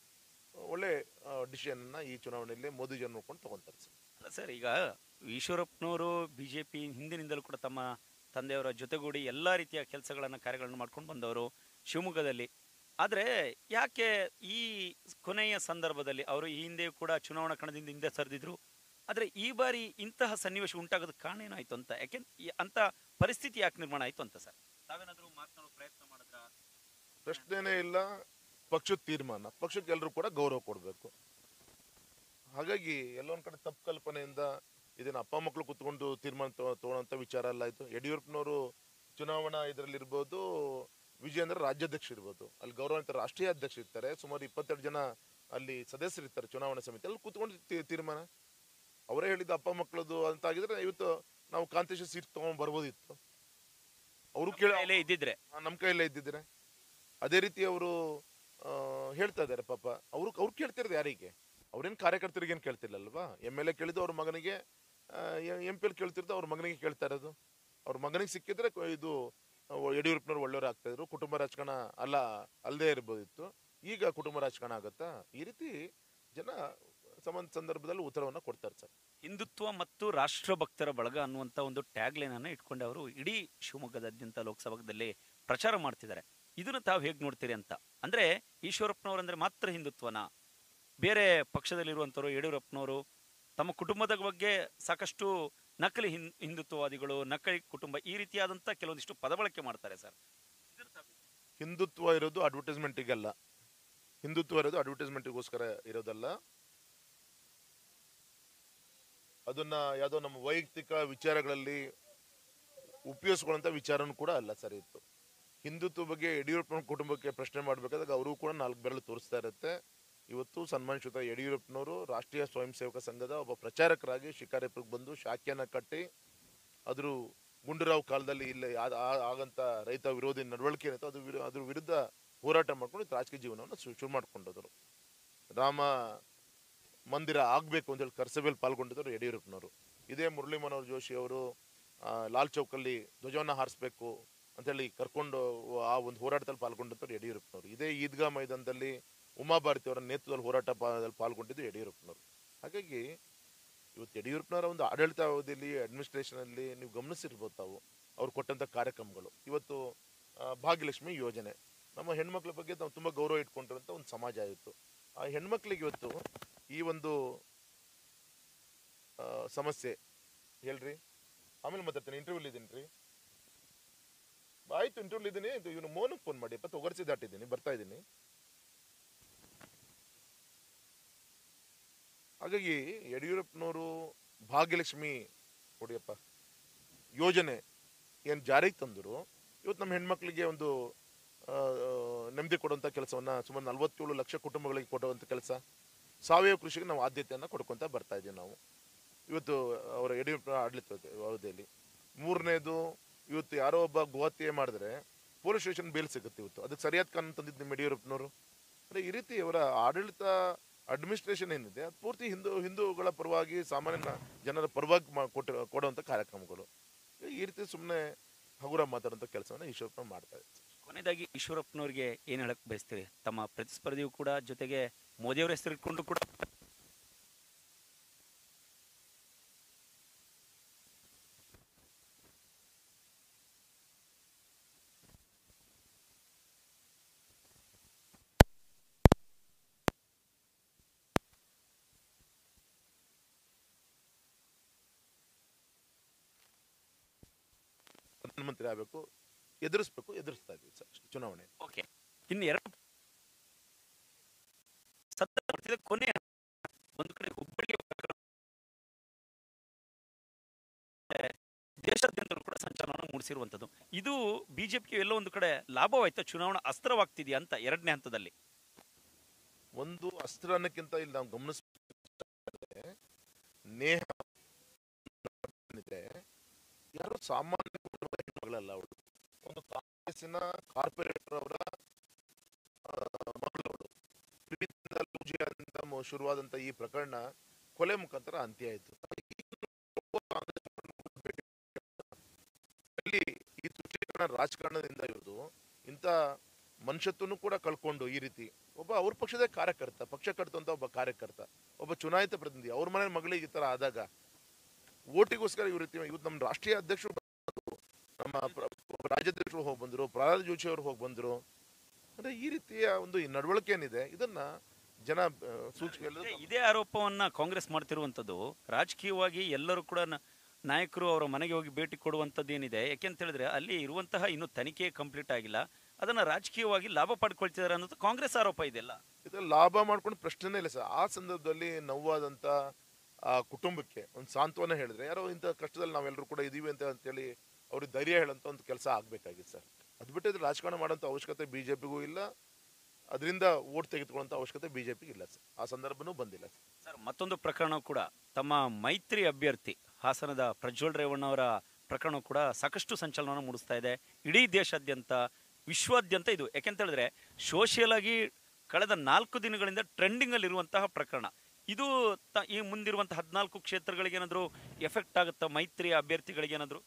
ಒಳ್ಳೆ ಡಿಸಿಷನ್ ಅನ್ನ ಈ ಚುನಾವಣೆಯಲ್ಲಿ ಮೋದಿ ಜನ ನೋಡ್ಕೊಂಡು ತಗೊಂತಾರೆ ಸರ್ ಅಲ್ಲ ಸರ್ ಈಗ ಈಶ್ವರಪ್ಪನವರು ಬಿಜೆಪಿ ಹಿಂದಿನಿಂದಲೂ ಕೂಡ ತಮ್ಮ ತಂದೆಯವರ ಜೊತೆಗೂಡಿ ಎಲ್ಲಾ ರೀತಿಯ ಕೆಲಸಗಳನ್ನ ಕಾರ್ಯಗಳನ್ನು ಮಾಡ್ಕೊಂಡು ಬಂದವರು ಶಿವಮೊಗ್ಗದಲ್ಲಿ ಆದ್ರೆ ಯಾಕೆ ಈ ಕೊನೆಯ ಸಂದರ್ಭದಲ್ಲಿ ಅವರು ಈ ಹಿಂದೆಯೂ ಕೂಡ ಚುನಾವಣಾ ಕಣದಿಂದ ಹಿಂದೆ ಸರಿದಿದ್ರು ಆದ್ರೆ ಈ ಬಾರಿ ಇಂತಹ ಸನ್ನಿವೇಶ ಉಂಟಾಗೋದಕ್ಕೆ ಕಾರಣ ಏನಾಯ್ತು ಅಂತ ಯಾಕೆ ಅಂತ ಪರಿಸ್ಥಿತಿ ಯಾಕೆ ನಿರ್ಮಾಣ ಆಯ್ತು ಅಂತ ಸರ್ ತಾವೇನಾದ್ರೂ ಮಾತನಾಡೋ ಪ್ರಯತ್ನ ಮಾಡಿದ್ರ ಪ್ರಶ್ನೆನೇ ಇಲ್ಲ ಪಕ್ಷದ ತೀರ್ಮಾನ ಪಕ್ಷಕ್ಕೆ ಎಲ್ಲರೂ ಕೂಡ ಗೌರವ ಕೊಡಬೇಕು ಹಾಗಾಗಿ ಎಲ್ಲೊಂದ್ ಕಡೆ ತಪ್ಪು ಕಲ್ಪನೆಯಿಂದ ಇದನ್ನ ಅಪ್ಪ ಮಕ್ಕಳು ಕುತ್ಕೊಂಡು ತೀರ್ಮಾನ ತಗೊಳ್ಳೋಂಥ ವಿಚಾರ ಅಲ್ಲ ಆಯ್ತು ಯಡಿಯೂರಪ್ಪನವರು ಚುನಾವಣಾ ಇದರಲ್ಲಿ ಇರ್ಬೋದು ವಿಜಯೇಂದ್ರ ರಾಜ್ಯಾಧ್ಯಕ್ಷ ಇರ್ಬೋದು ಅಲ್ಲಿ ಗೌರವಾನ್ವಿತ ರಾಷ್ಟ್ರೀಯ ಅಧ್ಯಕ್ಷ ಇರ್ತಾರೆ ಸುಮಾರು ಇಪ್ಪತ್ತೆರಡು ಜನ ಅಲ್ಲಿ ಸದಸ್ಯರಿರ್ತಾರೆ ಚುನಾವಣಾ ಸಮಿತಿ ಅಲ್ಲಿ ಕುತ್ಕೊಂಡು ತೀ- ತೀರ್ಮಾನ ಅವರೇ ಹೇಳಿದ ಅಪ್ಪ ಮಕ್ಕಳದು ಅಂತ ಆಗಿದ್ರೆ ಇವತ್ತು ನಾವು ಕಾಂತೇಶ ಸೀಟ್ ತಗೊಂಡ್ ಬರ್ಬೋದಿತ್ತು ಅವರು ಕೇಳ ಇದ್ದಿದ್ರೆ ನಮ್ಮ ಕೈಯಲ್ಲೇ ಇದ್ದಿದ್ರೆ ಅದೇ ರೀತಿ ಅವರು ಹೇಳ್ತಾ ಇದ್ದಾರೆ ಪಾಪ ಅವ್ರು ಅವ್ರು ಕೇಳ್ತಿರೋದು ಯಾರಿಗೆ ಅವ್ರೇನು ಕಾರ್ಯಕರ್ತರಿಗೆ ಏನು ಕೇಳ್ತಿಲ್ಲಲ್ವಾ ಎಮ್ ಎಲ್ ಎ ಕೇಳಿದ್ದು ಅವ್ರ ಮಗನಿಗೆ ಎಂ ಪಿ ಎಲ್ ಕೇಳ್ತಿರೋದು ಅವ್ರ ಮಗನಿಗೆ ಕೇಳ್ತಾ ಇರೋದು ಅವ್ರ ಮಗನಿಗೆ ಸಿಕ್ಕಿದ್ರೆ ಕೊ- ಇದು ಆ, ಯಡಿಯೂರಪ್ಪನವ್ರು ಒಳ್ಳೆಯವ್ರು ಆಗ್ತಾ ಇದ್ರು ಕುಟುಂಬ ರಾಜಕಾರಣ ಅಲ್ಲ ಅಲ್ಲದೆ ಇರ್ಬೋದಿತ್ತು ಈಗ ಕುಟುಂಬ ರಾಜಕಾರಣ ಆಗುತ್ತಾ ಈ ರೀತಿ ಜನ ಸಂಬಂಧ ಸಂದರ್ಭದಲ್ಲಿ ಉತ್ತರವನ್ನ ಕೊಡ್ತಾರೆ ಸರ್ ಹಿಂದುತ್ವ ಮತ್ತು ರಾಷ್ಟ್ರಭಕ್ತರ ಬಳಗ ಅನ್ನುವಂತ ಒಂದು ಟ್ಯಾಗ್ ಲೈನ್ ಅನ್ನ ಇಟ್ಕೊಂಡು ಅವರು ಇಡೀ ಶಿವಮೊಗ್ಗದಾದ್ಯಂತ ಲೋಕಸಭಾದಲ್ಲಿ ಪ್ರಚಾರ ಮಾಡ್ತಿದ್ದಾರೆ ಇದನ್ನ ತಾವು ಹೇಗೆ ನೋಡ್ತೀರಿ ಅಂತ ಅಂದ್ರೆ ಈಶ್ವರಪ್ಪನವರಂದ್ರೆ ಮಾತ್ರ ಹಿಂದುತ್ವನ ಬೇರೆ ಪಕ್ಷದಲ್ಲಿರುವಂತವರು ಯಡಿಯೂರಪ್ಪನವರು ತಮ್ಮ ಕುಟುಂಬದ ಬಗ್ಗೆ ಸಾಕಷ್ಟು ನಕಲಿ ಹಿಂ ಹಿಂದುತ್ವವಾದಿಗಳು ನಕಲಿ ಕುಟುಂಬ ಈ ರೀತಿಯಾದಂತ ಕೆಲವೊಂದಿಷ್ಟು ಪದಬಳಕೆ ಮಾಡ್ತಾರೆ ಸರ್ ಹಿಂದುತ್ವ ಇರೋದು ಅಡ್ವರ್ಟೈಸ್ಮೆಂಟಿಗಲ್ಲ ಹಿಂದುತ್ವ ಇರೋದು ಅಡ್ವರ್ಟೈಸ್ಮೆಂಟಿಗೋಸ್ಕರ ಇರೋದಲ್ಲ ಅದನ್ನ ಯಾವುದೋ ನಮ್ಮ ವೈಯಕ್ತಿಕ ವಿಚಾರಗಳಲ್ಲಿ ಉಪಯೋಗಿಸ್ಕೊಳ್ಳೋಂಥ ವಿಚಾರನೂ ಕೂಡ ಅಲ್ಲ ಸರ್ ಇತ್ತು ಹಿಂದುತ್ವ ಬಗ್ಗೆ ಯಡಿಯೂರಪ್ಪನ ಕುಟುಂಬಕ್ಕೆ ಪ್ರಶ್ನೆ ಮಾಡಬೇಕಾದಾಗ ಅವರು ಕೂಡ ನಾಲ್ಕು ಬೆರಳು ತೋರಿಸ್ತಾ ಇರುತ್ತೆ ಇವತ್ತು ಸನ್ಮಾನಿಸುತ್ತ ಯಡಿಯೂರಪ್ಪನವರು ರಾಷ್ಟ್ರೀಯ ಸ್ವಯಂ ಸೇವಕ ಸಂಘದ ಒಬ್ಬ ಪ್ರಚಾರಕರಾಗಿ ಶಿಕಾರಿಪುರಕ್ಕೆ ಬಂದು ಶಾಖೆಯನ್ನ ಕಟ್ಟಿ ಅದ್ರ ಗುಂಡೂರಾವ್ ಕಾಲದಲ್ಲಿ ಇಲ್ಲಿ ಆ- ಆ- ಆಗಂತ ರೈತ ವಿರೋಧಿ ನಡವಳಿಕೆ ಏನಿತ್ತು ಅದು ವಿರು- ಅದ್ರ ವಿರುದ್ಧ ಹೋರಾಟ ಮಾಡ್ಕೊಂಡು ಇವತ್ತು ರಾಜಕೀಯ ಜೀವನವನ್ನು ಶು- ಶುರು ಮಾಡ್ಕೊಂಡವರು ರಾಮ ಮಂದಿರ ಆಗ್ಬೇಕು ಅಂತೇಳಿ ಕರ್ಸಭೆಯಲ್ಲಿ ಪಾಲ್ಗೊಂಡಿದ್ದರು ಯಡಿಯೂರಪ್ಪನವರು ಇದೇ ಮುರಳಿ ಮನೋಹರ್ ಜೋಶಿ ಅವರು ಆ, ಲಾಲ್ ಚೌಕಲ್ಲಿ ಧ್ವಜವನ್ನ ಹಾರಿಸ್ಬೇಕು ಅಂತೇಳಿ ಕರ್ಕೊಂಡು ಆ ಒಂದು ಹೋರಾಟದಲ್ಲಿ ಪಾಲ್ಗೊಂಡಿದ್ದರು ಯಡಿಯೂರಪ್ಪನವರು ಇದೇ ಈದ್ಗಾ ಮೈದಾನದಲ್ಲಿ ಉಮಾಭಾರತಿ ಅವರ ನೇತೃತ್ವದಲ್ಲಿ ಹೋರಾಟ ಪಾ- ಪಾಲ್ಗೊಂಡಿದ್ದು ಯಡಿಯೂರಪ್ಪನವರು ಹಾಗಾಗಿ ಇವತ್ತು ಯಡಿಯೂರಪ್ಪನವರ ಒಂದು ಆಡಳಿತ ಅವಧಿಯಲ್ಲಿ ಅಡ್ಮಿನಿಸ್ಟ್ರೇಷನ್ ಅಲ್ಲಿ ನೀವು ಗಮನಿಸಿರ್ಬೋದು ತಾವು ಅವ್ರು ಕೊಟ್ಟಂತ ಕಾರ್ಯಕ್ರಮಗಳು ಇವತ್ತು ಆ, ಭಾಗ್ಯಲಕ್ಷ್ಮಿ ಯೋಜನೆ ನಮ್ಮ ಹೆಣ್ಮಕ್ಳ ಬಗ್ಗೆ ನಾವು ತುಂಬಾ ಗೌರವ ಇಟ್ಕೊಂಡಿರುವಂತ ಒಂದು ಸಮಾಜ ಇತ್ತು ಆ ಹೆಣ್ಮಕ್ಳಿಗೆ ಇವತ್ತು ಈ ಒಂದು ಆ, ಸಮಸ್ಯೆ ಹೇಳ್ರಿ ಆಮೇಲೆ ಮಾತಾಡ್ತೀನಿ ಇಂಟರ್ವ್ಯೂಲ್ ಇದೀನಿ ರೀ ಆಯ್ತು ಇಂಟರ್ವ್ಯೂಲ್ ಇದೀನಿ ಇದು ಇವನು ಮೋನಕ್ಕೆ ಫೋನ್ ಮಾಡಿ ಇಪ್ಪತ್ತು ಒಗರ್ಸಿ ದಾಟಿದ್ದೀನಿ ಬರ್ತಾ ಇದ್ದೀನಿ ಹಾಗಾಗಿ ಯಡಿಯೂರಪ್ಪನವರು ಭಾಗ್ಯಲಕ್ಷ್ಮಿ ಕೊಡಿಯಪ್ಪ ಯೋಜನೆ ಏನು ಜಾರಿಗೆ ತಂದರು ಇವತ್ತು ನಮ್ಮ ಹೆಣ್ಮಕ್ಳಿಗೆ ಒಂದು ಆ, ನೆಮ್ಮದಿ ಕೊಡುವಂಥ ಕೆಲಸವನ್ನ ಸುಮಾರು ನಲವತ್ತೇಳು ಲಕ್ಷ ಕುಟುಂಬಗಳಿಗೆ ಕೊಡುವಂಥ ಕೆಲಸ ಸಾವಯವ ಕೃಷಿಗೆ ನಾವು ಆದ್ಯತೆಯನ್ನು ಕೊಡ್ಕೊಂತ ಬರ್ತಾ ಇದ್ದೀವಿ ನಾವು ಇವತ್ತು ಅವರ ಯಡಿಯೂರಪ್ಪ ಆಡಳಿತ ಅವಧಿಯಲ್ಲಿ ಮೂರನೇದು ಇವತ್ತು ಯಾರೋ ಒಬ್ಬ ಗೋಹತ್ಯೆ ಮಾಡಿದ್ರೆ ಪೊಲೀಸ್ ಸ್ಟೇಷನ್ ಬೇಲ್ ಸಿಗುತ್ತೆ ಇವತ್ತು ಅದಕ್ಕೆ ಸರಿಯಾದ ಕಾನೂನು ತಂದಿದ್ದು ನಿಮ್ಮ ಯಡಿಯೂರಪ್ಪನವರು ಅಂದರೆ ಈ ರೀತಿ ಅವರ ಆಡಳಿತ ಅಡ್ಮಿನಿಸ್ಟ್ರೇಷನ್ ಏನಿದೆ ಅದು ಪೂರ್ತಿ ಹಿಂದೂ ಹಿಂದೂಗಳ ಪರವಾಗಿ ಸಾಮಾನ್ಯ ನ- ಜನರ ಪರವಾಗಿ ಮಾ- ಕೊಟ್ಟು ಕೊಡುವಂಥ ಕಾರ್ಯಕ್ರಮಗಳು ಈ ರೀತಿ ಸುಮ್ಮನೆ ಹಗುರ ಮಾತಾಡುವಂಥ ಕೆಲಸವನ್ನು ಈಶ್ವರಪ್ಪ ಮಾಡ್ತಾ ಇದ್ದಾರೆ ಕೊನೆಯದಾಗಿ ಈಶ್ವರಪ್ಪನವರಿಗೆ ಏನ್ ಹೇಳಕ್ ಬಯಸ್ತೀರಿ ತಮ್ಮ ಪ್ರತಿಸ್ಪರ್ಧಿಯು ಕೂಡ ಜೊತೆಗೆ ಮೋದಿಯವರ ಹೆಸರು ಇಟ್ಕೊಂಡು ಕೂಡ ಪ್ರಧಾನಮಂತ್ರಿ ಆಗಬೇಕು ಎದುರಿಸ್ಬೇಕು ಎದುರಿಸ್ತಾ ಇದ್ದೀವಿ ಸರ್ ಚುನಾವಣೆ ಓಕೆ ಇನ್ನು ಎರಡು ಸದ್ಯ ಬರ್ತಿದೆ ಕೊನೆ ಒಂದು ಕಡೆ ಹುಬ್ಬಳ್ಳಿ ದೇಶಾದ್ಯಂತ ಕೂಡ ಸಂಚಲನ ಮೂಡಿಸಿರುವಂತದ್ದು ಇದು ಬಿಜೆಪಿಗೆ ಎಲ್ಲೋ ಒಂದು ಕಡೆ ಲಾಭವಾಯ್ತಾ ಚುನಾವಣಾ ಅಸ್ತ್ರವಾಗ್ತಿದೆಯಾ ಅಂತ ಎರಡನೇ ಹಂತದಲ್ಲಿ ಒಂದು ಅಸ್ತ್ರ ಅನ್ನಕ್ಕಿಂತ ಇಲ್ಲಿ ನಾವು ಗಮನಿಸ್ಬೇಕಾದ್ರೆ ನೇಹ ಏನಿದೆ, ಯಾರು ಸಾಮಾನ್ಯ ಕುಟುಂಬದ ಹೆಣ್ಮಗಳಲ್ಲ ಅವಳು ಒಂದು ಕಾಂಗ್ರೆಸ್ಸಿನ ಕಾರ್ಪೊರೇಟರ್ ಅವರ ಆ, ಮಗಳವಳು ಪ್ರೀತಿಯಿಂದ ಲೂಜಿ ಅಂತ ಮು- ಶುರುವಾದಂತ ಈ ಪ್ರಕರಣ ಕೊಲೆ ಮುಖಾಂತರ ಅಂತ್ಯ ಆಯಿತು ಇಲ್ಲಿ ಈ ತುಷ್ಟೀಕರಣ ರಾಜಕಾರಣದಿಂದ ಇರೋದು ಇಂಥ ಮನುಷ್ಯತ್ವನು ಕೂಡ ಕಳ್ಕೊಂಡು ಈ ರೀತಿ ಒಬ್ಬ ಅವ್ರ ಪಕ್ಷದ ಕಾರ್ಯಕರ್ತ ಪಕ್ಷ ಕಟ್ತಂತ ಒಬ್ಬ ಕಾರ್ಯಕರ್ತ ಒಬ್ಬ ಚುನಾಯಿತ ಪ್ರತಿನಿಧಿ ಅವ್ರ ಮನೆ ಮಗಳಿಗೆ ಈ ತರ ಆದಾಗ ಓಟಿಗೋಸ್ಕರ ಇವ್ರ ರೀತಿ ಇವತ್ತು ನಮ್ಮ ರಾಷ್ಟ್ರೀಯ ಅಧ್ಯಕ್ಷರು ಬಂದ್ರು, ನಮ್ಮ ಪ್ರ- ರಾಜ್ಯಾಧ್ಯಕ್ಷರು ಹೋಗಿ ಬಂದ್ರು ಪ್ರಹ್ಲಾದ್ ಜೋಶಿ ಅವರು ಹೋಗಿ ಬಂದ್ರು ಅಂದ್ರೆ ಈ ರೀತಿಯ ಒಂದು ಈ ನಡವಳಿಕೆ ಏನಿದೆ ಇದನ್ನ ಜನ ಆ, ಸೂಚನೆ ಇದೇ- ಇದೇ ಆರೋಪವನ್ನ ಕಾಂಗ್ರೆಸ್ ಮಾಡ್ತಿರುವಂತದ್ದು ರಾಜಕೀಯವಾಗಿ ಎಲ್ಲರೂ ಕೂಡ ನ- ನಾಯಕರು ಅವರ ಮನೆಗೆ ಹೋಗಿ ಭೇಟಿ ಕೊಡುವಂತದ್ದು ಏನಿದೆ ಯಾಕೆಂತ ಹೇಳಿದ್ರೆ ಅಲ್ಲಿ ಇರುವಂತಹ ಇನ್ನು ತನಿಖೆ ಕಂಪ್ಲೀಟ್ ಆಗಿಲ್ಲ ಅದನ್ನ ರಾಜಕೀಯವಾಗಿ ಲಾಭ ಪಡ್ಕೊಳ್ತಿದ್ದಾರೆ ಅನ್ನೋದು ಕಾಂಗ್ರೆಸ್ ಆರೋಪ ಇದೆಲ್ಲ ಇದ್ರಲ್ಲಿ ಲಾಭ ಮಾಡ್ಕೊಂಡು ಪ್ರಶ್ನೆನೇ ಇಲ್ಲ ಸರ್ ಆ ಸಂದರ್ಭದಲ್ಲಿ ನೋವಾದಂತ ಆ ಕುಟುಂಬಕ್ಕೆ ಒಂದು ಸಾಂತ್ವನ ಹೇಳಿದ್ರೆ ಯಾರೋ ಇಂಥ ಕಷ್ಟದಲ್ಲಿ ನಾವೆಲ್ಲರೂ ಕೂಡ ಇದೀವಿ ಅಂತ ಅಂತೇಳಿ ಅವ್ರಿಗೆ ಧೈರ್ಯ ಹೇಳಂತ ಒಂದು ಕೆಲಸ ಆಗ್ಬೇಕಾಗಿತ್ತು ಸರ್ ಅದು ಬಿಟ್ಟಿದ್ರೆ ರಾಜಕಾರಣ ಮಾಡೋಂಥ ಅವಶ್ಯಕತೆ ಬಿಜೆಪಿಗೂ ಇಲ್ಲ ಅದರಿಂದ ಓಟ್ ತೆಗೆದುಕೊಳ್ಳುವಂಥ ಅವಶ್ಯಕತೆ ಬಿಜೆಪಿಗೆ ಇಲ್ಲ ಸರ್ ಆ ಸಂದರ್ಭನೂ ಬಂದಿಲ್ಲ ಸರ್ ಸರ್ ಮತ್ತೊಂದು ಪ್ರಕರಣ ಕೂಡ ತಮ್ಮ ಮೈತ್ರಿ ಅಭ್ಯರ್ಥಿ ಹಾಸನದ ಪ್ರಜ್ವಲ್ ರೇವಣ್ಣ ಅವರ ಪ್ರಕರಣ ಕೂಡ ಸಾಕಷ್ಟು ಸಂಚಲನ ಮೂಡಿಸ್ತಾ ಇದೆ ಇಡೀ ದೇಶಾದ್ಯಂತ ವಿಶ್ವಾದ್ಯಂತ ಇದು ಯಾಕೆಂತ ಹೇಳಿದ್ರೆ ಸೋಷಿಯಲ್ ಆಗಿ ಕಳೆದ ನಾಲ್ಕು ದಿನಗಳಿಂದ ಟ್ರೆಂಡಿಂಗ್ ಅಲ್ಲಿ ಇರುವಂತಹ ಪ್ರಕರಣ ಇದು ತ- ಈ ಮುಂದಿರುವಂತಹ ಹದಿನಾಲ್ಕು ಕ್ಷೇತ್ರಗಳಿಗೆ ಏನಾದ್ರು ಎಫೆಕ್ಟ್ ಆಗುತ್ತಾ ಮೈತ್ರಿ ಅಭ್ಯರ್ಥಿಗಳಿಗೆ ಏನಾದ್ರು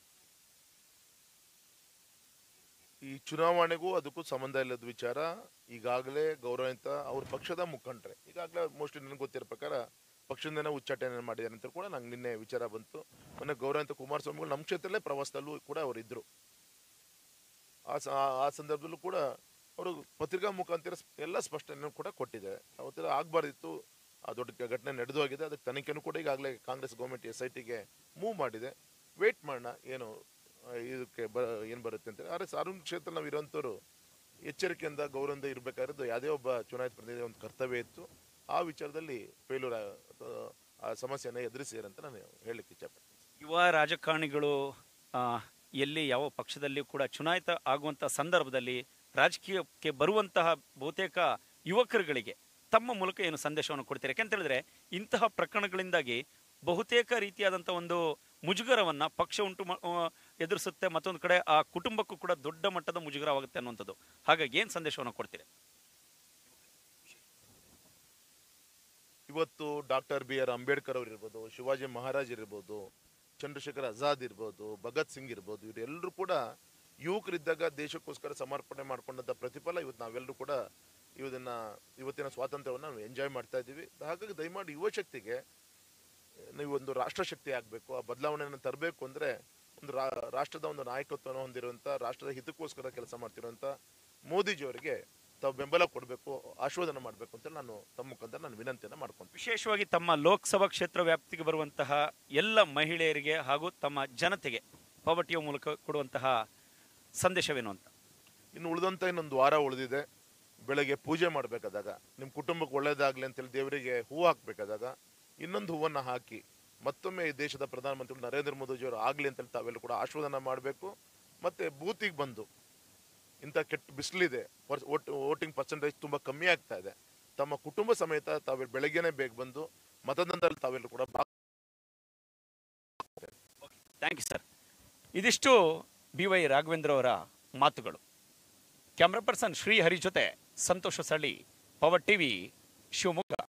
ಈ ಚುನಾವಣೆಗೂ ಅದಕ್ಕೂ ಸಂಬಂಧ ಇಲ್ಲದ ವಿಚಾರ ಈಗಾಗಲೇ ಗೌರವಿತ ಅವ್ರ ಪಕ್ಷದ ಮುಖಂಡ್ರೆ ಈಗಾಗಲೇ ಮೋಸ್ಟ್ಲಿ ನನಗೆ ಗೊತ್ತಿರೋ ಪ್ರಕಾರ ಪಕ್ಷದಿಂದನೇ ಉಚ್ಚಾಟನೆ ಮಾಡಿದ್ದಾರೆ ಅಂತ ಕೂಡ ನಂಗೆ ನಿನ್ನೆ ವಿಚಾರ ಬಂತು ಮೊನ್ನೆ ಗೌರವಿತ ಕುಮಾರಸ್ವಾಮಿಗಳು ನಮ್ಮ ಕ್ಷೇತ್ರದಲ್ಲೇ ಪ್ರವಾಸದಲ್ಲೂ ಕೂಡ ಅವರಿದ್ದರು ಆ ಸ- ಆ- ಆ ಸಂದರ್ಭದಲ್ಲೂ ಕೂಡ ಅವರು ಪತ್ರಿಕಾ ಮುಖಾಂತರ ಸ್- ಎಲ್ಲ ಸ್ಪಷ್ಟನೆ ಕೂಡ ಕೊಟ್ಟಿದ್ದಾರೆ ಅವತ್ತೆಲ್ಲ ಆಗಬಾರ್ದಿತ್ತು ಆ ದೊಡ್ಡ ಘ- ಘಟನೆ ನಡೆದು ಹೋಗಿದೆ ಅದಕ್ಕೆ ತನಿಖೆನೂ ಕೂಡ ಈಗಾಗಲೇ ಕಾಂಗ್ರೆಸ್ ಗೌರ್ಮೆಂಟ್ ಎಸ್ ಐ ಟಿಗೆ ಮೂವ್ ಮಾಡಿದೆ ವೇಟ್ ಮಾಡೋಣ ಏನು ಆ, ಇದಕ್ಕೆ ಬ ಏನು ಬರುತ್ತೆ ಅಂತ ಆದರೆ ಸಾರ್ವಜನಿಕ ಕ್ಷೇತ್ರ ನಾವು ಇರೋಂಥವ್ರು ಎಚ್ಚರಿಕೆಯಿಂದ ಗೌರವದಿಂದ ಇರಬೇಕಾಗಿರೋದು ಯಾವುದೇ ಒಬ್ಬ ಚುನಾಯಿತ ಪ್ರತಿನಿಧಿ ಒಂದು ಕರ್ತವ್ಯ ಇತ್ತು ಆ ವಿಚಾರದಲ್ಲಿ ಫೇಲ್ಯೂರ್ ಆ ಸಮಸ್ಯೆನ ಎದುರಿಸಿದ್ದಾರೆ ಅಂತ ನಾನು ಹೇಳಲಿಕ್ಕೆ ಇಚ್ಛಪಡ್ತೀನಿ ಯುವ ರಾಜಕಾರಣಿಗಳು ಆ, ಎಲ್ಲಿ ಯಾವ ಪಕ್ಷದಲ್ಲಿ ಕೂಡ ಚುನಾಯಿತ ಆಗುವಂತಹ ಸಂದರ್ಭದಲ್ಲಿ ರಾಜಕೀಯಕ್ಕೆ ಬರುವಂತಹ ಬಹುತೇಕ ಯುವಕರುಗಳಿಗೆ ತಮ್ಮ ಮೂಲಕ ಏನು ಸಂದೇಶವನ್ನು ಕೊಡ್ತಾರೆ ಯಾಕೆಂತ ಹೇಳಿದ್ರೆ ಇಂತಹ ಪ್ರಕರಣಗಳಿಂದಾಗಿ ಬಹುತೇಕ ರೀತಿಯಾದಂತಹ ಒಂದು ಮುಜುಗರವನ್ನ ಪಕ್ಷ ಉಂಟು ಮಾ- ಆ, ಎದುರಿಸುತ್ತೆ ಮತ್ತೊಂದು ಕಡೆ ಆ ಕುಟುಂಬಕ್ಕೂ ಕೂಡ ದೊಡ್ಡ ಮಟ್ಟದ ಮುಜುಗರವಾಗುತ್ತೆ ಅನ್ನುವಂಥದ್ದು ಹಾಗಾಗಿ ಏನ್ ಸಂದೇಶವನ್ನು ಕೊಡ್ತೀರಿ ಇವತ್ತು ಡಾಕ್ಟರ್ ಬಿ ಆರ್ ಅಂಬೇಡ್ಕರ್ ಅವರು ಇರ್ಬೋದು ಶಿವಾಜಿ ಮಹಾರಾಜ್ ಇರ್ಬೋದು ಚಂದ್ರಶೇಖರ್ ಆಜಾದ್ ಇರ್ಬೋದು ಭಗತ್ ಸಿಂಗ್ ಇರ್ಬೋದು ಇವರೆಲ್ಲರೂ ಕೂಡ ಯುವಕರಿದ್ದಾಗ ದೇಶಕ್ಕೋಸ್ಕರ ಸಮರ್ಪಣೆ ಮಾಡ್ಕೊಂಡಂತ ಪ್ರತಿಫಲ ಇವತ್ತು ನಾವೆಲ್ಲರೂ ಕೂಡ ಇವದನ್ನ ಇವತ್ತಿನ ಸ್ವಾತಂತ್ರ್ಯವನ್ನು ನಾವು ಎಂಜಾಯ್ ಮಾಡ್ತಾ ಇದ್ದೀವಿ ಹಾಗಾಗಿ ದಯಮಾಡಿ ಯುವ ಶಕ್ತಿಗೆ ನೀವು ಒಂದು ರಾಷ್ಟ್ರಶಕ್ತಿ ಆಗಬೇಕು ಆ ಬದಲಾವಣೆಯನ್ನು ತರಬೇಕು ಅಂದ್ರೆ ಒಂದು ರಾ- ರಾಷ್ಟ್ರದ ಒಂದು ನಾಯಕತ್ವವನ್ನು ಹೊಂದಿರುವಂತ ರಾಷ್ಟ್ರದ ಹಿತಕ್ಕೋಸ್ಕರ ಕೆಲಸ ಮಾಡ್ತಿರುವಂತ ಮೋದಿಜಿಯವರಿಗೆ ತಾವು ಬೆಂಬಲ ಕೊಡಬೇಕು ಆಶೀರ್ವಾದನ ಮಾಡಬೇಕು ಅಂತ ನಾನು ತಮ್ಮ ಮುಖಾಂತರ ನಾನು ವಿನಂತಿಯನ್ನು ಮಾಡ್ಕೊಂತೀನಿ ವಿಶೇಷವಾಗಿ ತಮ್ಮ ಲೋಕಸಭಾ ಕ್ಷೇತ್ರ ವ್ಯಾಪ್ತಿಗೆ ಬರುವಂತಹ ಎಲ್ಲ ಮಹಿಳೆಯರಿಗೆ ಹಾಗೂ ತಮ್ಮ ಜನತೆಗೆ ಪಾವಟಿಯ ಮೂಲಕ ಕೊಡುವಂತಹ ಸಂದೇಶವೇನು ಅಂತ ಇನ್ನು ಉಳಿದಂತ ಇನ್ನೊಂದು ವಾರ ಉಳಿದಿದೆ ಬೆಳಗ್ಗೆ ಪೂಜೆ ಮಾಡಬೇಕಾದಾಗ ನಿಮ್ಮ ಕುಟುಂಬಕ್ಕೆ ಒಳ್ಳೇದಾಗ್ಲಿ ಅಂತೇಳಿ ದೇವರಿಗೆ ಹೂವು ಹಾಕ್ಬೇಕಾದಾಗ ಇನ್ನೊಂದು ಹೂವನ್ನ ಹಾಕಿ ಮತ್ತೊಮ್ಮೆ ಈ ದೇಶದ ಪ್ರಧಾನಮಂತ್ರಿ ನರೇಂದ್ರ ಮೋದಿಜಿಯವರು ಆಗ್ಲಿ ಅಂತೇಳಿ ತಾವೆಲ್ಲ ಕೂಡ ಆಶೀರ್ವಾದನ ಮಾಡಬೇಕು ಮತ್ತೆ ಬೂತಿಗೆ ಬಂದು ಇಂಥ ಕೆಟ್ಟ ಬಿಸಿಲಿದೆ ವೋಟಿಂಗ್ ಪರ್ಸೆಂಟೇಜ್ ತುಂಬಾ ಕಮ್ಮಿ ಆಗ್ತಾ ಇದೆ ತಮ್ಮ ಕುಟುಂಬ ಸಮೇತ ತಾವು ಬೆಳಗ್ಗೆನೆ ಬೇಗ ಬಂದು ಮತದಾನದಲ್ಲಿ ತಾವೆಲ್ಲರೂ ಕೂಡ ಭಾಗ ಥ್ಯಾಂಕ್ ಯು ಸರ್ ಇದಿಷ್ಟು ಬಿ ವೈ ರಾಘವೇಂದ್ರ ಅವರ ಮಾತುಗಳು ಕ್ಯಾಮ್ರಾ ಪರ್ಸನ್ ಶ್ರೀ ಹರಿ ಜೊತೆ ಸಂತೋಷ ಸಳ್ಳಿ ಪವರ್ ಟಿವಿ ಶಿವಮೊಗ್ಗ